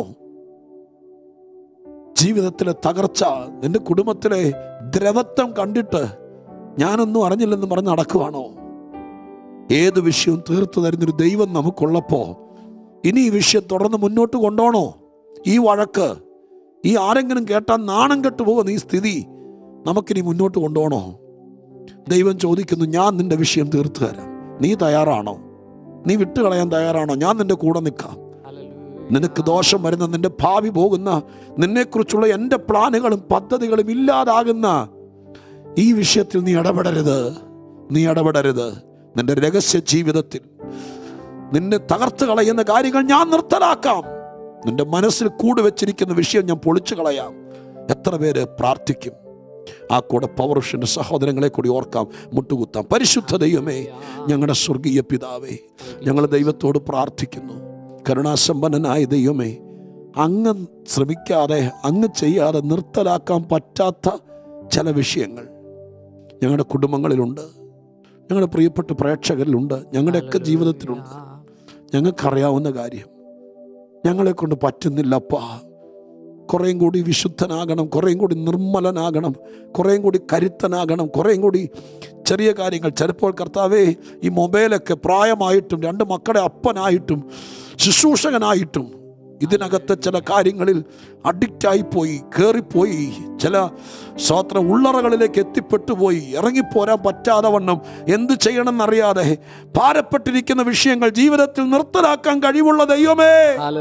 ജീവിതത്തിലെ തകർച്ച നിന്റെ കുടുംബത്തിലെ ദ്രവത്വം കണ്ടിട്ട് ഞാനൊന്നും അറിഞ്ഞില്ലെന്ന് പറഞ്ഞ് നടക്കുവാണോ ഏത് വിഷയവും തീർത്തു തരുന്നൊരു ദൈവം നമുക്കുള്ളപ്പോ ഇനി ഈ വിഷയം തുടർന്ന് മുന്നോട്ട് കൊണ്ടോണോ ഈ വഴക്ക് ഈ ആരെങ്കിലും കേട്ടാൽ നാണം കെട്ടു പോകുന്ന ഈ സ്ഥിതി നമുക്കിനി മുന്നോട്ട് കൊണ്ടുപോകണോ ദൈവം ചോദിക്കുന്നു ഞാൻ നിന്റെ വിഷയം തീർത്തു തരാം നീ തയ്യാറാണോ നീ വിട്ടുകളയാൻ തയ്യാറാണോ ഞാൻ നിന്റെ കൂടെ നിൽക്കാം നിനക്ക് ദോഷം വരുന്ന നിന്റെ ഭാവി പോകുന്ന നിന്നെക്കുറിച്ചുള്ള എൻ്റെ പ്ലാനുകളും പദ്ധതികളും ഇല്ലാതാകുന്ന ഈ വിഷയത്തിൽ നീ ഇടപെടരുത് നീ ഇടപെടരുത് നിന്റെ രഹസ്യ ജീവിതത്തിൽ നിന്നെ തകർത്ത് കളയുന്ന കാര്യങ്ങൾ ഞാൻ നിർത്തലാക്കാം നിന്റെ മനസ്സിൽ കൂട് വെച്ചിരിക്കുന്ന വിഷയം ഞാൻ പൊളിച്ചു കളയാം എത്ര പേര് പ്രാർത്ഥിക്കും ആ കൂടെ പൗരുഷന്റെ സഹോദരങ്ങളെ കൂടി ഓർക്കാം മുട്ടുകുത്താം പരിശുദ്ധ ദൈവമേ ഞങ്ങളുടെ സ്വർഗീയ പിതാവേ ഞങ്ങൾ ദൈവത്തോട് പ്രാർത്ഥിക്കുന്നു കരുണാസമ്പന്നനായ ദൈവമേ അങ്ങ് ശ്രമിക്കാതെ അങ്ങ് ചെയ്യാതെ നിർത്തലാക്കാൻ പറ്റാത്ത ചില വിഷയങ്ങൾ ഞങ്ങളുടെ കുടുംബങ്ങളിലുണ്ട് ഞങ്ങളുടെ പ്രിയപ്പെട്ട പ്രേക്ഷകരിലുണ്ട് ഞങ്ങളുടെയൊക്കെ ജീവിതത്തിലുണ്ട് ഞങ്ങൾക്കറിയാവുന്ന കാര്യം ഞങ്ങളെ കൊണ്ട് പറ്റുന്നില്ലപ്പാ കുറേയും കൂടി വിശുദ്ധനാകണം കുറേയും കൂടി നിർമ്മലനാകണം കുറേയും കൂടി കരുത്തനാകണം കുറേയും കൂടി ചെറിയ കാര്യങ്ങൾ ചിലപ്പോൾ കർത്താവേ ഈ മൊബൈലൊക്കെ പ്രായമായിട്ടും രണ്ട് മക്കളെ അപ്പനായിട്ടും ശുശ്രൂഷകനായിട്ടും ഇതിനകത്ത് ചില കാര്യങ്ങളിൽ അഡിക്റ്റായിപ്പോയി കയറിപ്പോയി ചില സ്വത്ര ഉള്ളറകളിലേക്ക് എത്തിപ്പെട്ടു പോയി ഇറങ്ങിപ്പോരാൻ പറ്റാതെ വണ്ണം എന്ത് ചെയ്യണമെന്നറിയാതെ ഭാരപ്പെട്ടിരിക്കുന്ന വിഷയങ്ങൾ ജീവിതത്തിൽ നിർത്തലാക്കാൻ കഴിവുള്ള ദൈവമേ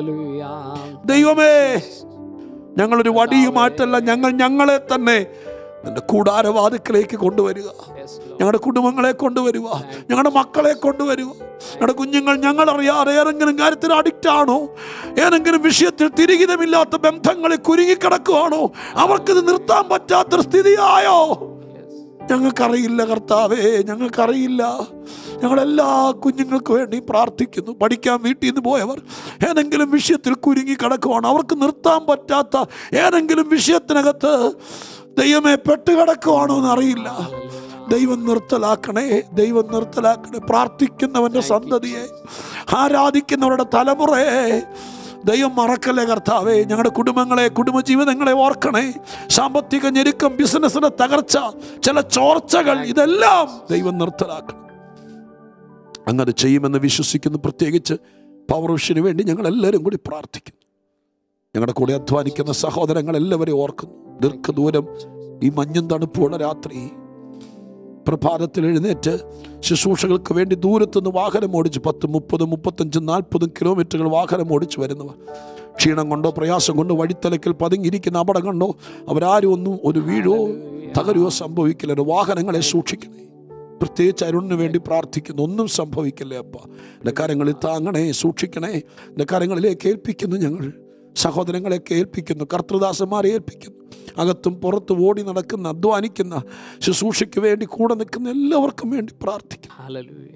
ദൈവമേ ഞങ്ങളൊരു വടിയുമായിട്ടല്ല ഞങ്ങൾ ഞങ്ങളെ തന്നെ നിന്റെ കൂടാരവാതിക്കലേക്ക് കൊണ്ടുവരിക ഞങ്ങളുടെ കുടുംബങ്ങളെ കൊണ്ടുവരിക ഞങ്ങളുടെ മക്കളെ കൊണ്ടുവരിക ഞങ്ങളുടെ കുഞ്ഞുങ്ങൾ ഞങ്ങൾ അറിയാതെ ഏതെങ്കിലും കാര്യത്തിൽ അഡിക്റ്റ് ആണോ ഏതെങ്കിലും വിഷയത്തിൽ തിരികിതമില്ലാത്ത ബന്ധങ്ങളിൽ കുരുങ്ങിക്കിടക്കുവാണോ അവർക്കിത് നിർത്താൻ പറ്റാത്തൊരു സ്ഥിതിയായോ ഞങ്ങൾക്കറിയില്ല കർത്താവേ ഞങ്ങൾക്കറിയില്ല ഞങ്ങളെല്ലാ കുഞ്ഞുങ്ങൾക്ക് വേണ്ടി പ്രാർത്ഥിക്കുന്നു പഠിക്കാൻ വീട്ടിൽ നിന്ന് പോയവർ ഏതെങ്കിലും വിഷയത്തിൽ കുരുങ്ങി കിടക്കുവാണ് അവർക്ക് നിർത്താൻ പറ്റാത്ത ഏതെങ്കിലും വിഷയത്തിനകത്ത് ദൈവമേ പെട്ടുകിടക്കുവാണോ എന്നറിയില്ല ദൈവം നിർത്തലാക്കണേ ദൈവം നിർത്തലാക്കണേ പ്രാർത്ഥിക്കുന്നവന്റെ സന്തതിയെ ആരാധിക്കുന്നവരുടെ തലമുറയെ ദൈവം മറക്കല്ലേ കർത്താവേ ഞങ്ങളുടെ കുടുംബങ്ങളെ കുടുംബജീവിതങ്ങളെ ഓർക്കണേ സാമ്പത്തിക ഞെരുക്കം ബിസിനസ്സിന്റെ തകർച്ച ചില ചോർച്ചകൾ ഇതെല്ലാം ദൈവം നിർത്തലാക്കണം അങ്ങനെ ചെയ്യുമെന്ന് വിശ്വസിക്കുന്നു പ്രത്യേകിച്ച് പൗരുഷന് വേണ്ടി ഞങ്ങൾ എല്ലാവരും കൂടി പ്രാർത്ഥിക്കുന്നു ഞങ്ങളുടെ കൂടെ അധ്വാനിക്കുന്ന സഹോദരങ്ങൾ എല്ലാവരെയും ഓർക്കുന്നു ദീർഘദൂരം ഈ മഞ്ഞും തണുപ്പുള്ള രാത്രി പ്രഭാതത്തിൽ എഴുന്നേറ്റ് ശുശ്രൂഷകൾക്ക് വേണ്ടി ദൂരത്തുനിന്ന് വാഹനം ഓടിച്ച് പത്ത് മുപ്പതും മുപ്പത്തഞ്ചും നാൽപ്പതും കിലോമീറ്ററുകൾ വാഹനം ഓടിച്ച് വരുന്നവർ ക്ഷീണം കൊണ്ടോ പ്രയാസം കൊണ്ടോ വഴിത്തലക്കിൽ പതുങ്ങിയിരിക്കുന്ന അപകടം കൊണ്ടോ അവരാരും ഒന്നും ഒരു വീഴോ തകരുവോ സംഭവിക്കില്ല ഒരു വാഹനങ്ങളെ സൂക്ഷിക്കണേ പ്രത്യേകിച്ച് അരുണിന് വേണ്ടി പ്രാർത്ഥിക്കുന്നു ഒന്നും സംഭവിക്കില്ലേ അപ്പ എൻ്റെ കാര്യങ്ങളിൽ താങ്ങണേ സൂക്ഷിക്കണേ എൻ്റെ കാര്യങ്ങളിലേക്ക് ഏൽപ്പിക്കുന്നു ഞങ്ങൾ സഹോദരങ്ങളെ ഏൽപ്പിക്കുന്നു കർത്തൃദാസന്മാരെ ഏൽപ്പിക്കുന്നു അകത്തും പുറത്തും ഓടി നടക്കുന്ന അധ്വാനിക്കുന്ന ശുശ്രൂഷയ്ക്ക് വേണ്ടി കൂടെ നിൽക്കുന്ന എല്ലാവർക്കും വേണ്ടി പ്രാർത്ഥിക്കുന്നു ഹല്ലേലൂയ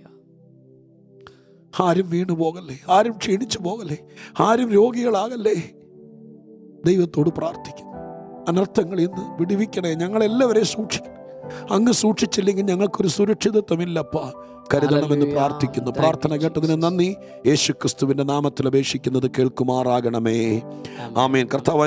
ആരും വീണു പോകല്ലേ ആരും ക്ഷീണിച്ചു പോകല്ലേ ആരും രോഗികളാകല്ലേ ദൈവത്തോട് പ്രാർത്ഥിക്കുന്നു അനർത്ഥങ്ങളിൽ നിന്ന് വിടുവിക്കണേ ഞങ്ങളെല്ലാവരെയും സൂക്ഷിക്കണം അങ്ങ് സൂക്ഷിച്ചില്ലെങ്കിൽ ഞങ്ങൾക്കൊരു സുരക്ഷിതത്വമില്ലപ്പാ കരുതണമെന്ന് Hallelujah. പ്രാർത്ഥിക്കുന്നു Thank പ്രാർത്ഥന you, കേട്ടതിന് നന്ദി യേശു ക്രിസ്തുവിന്റെ നാമത്തിൽ അപേക്ഷിക്കുന്നത് കേൾക്കുമാറാകണമേ ആമേൻ കർത്താവ്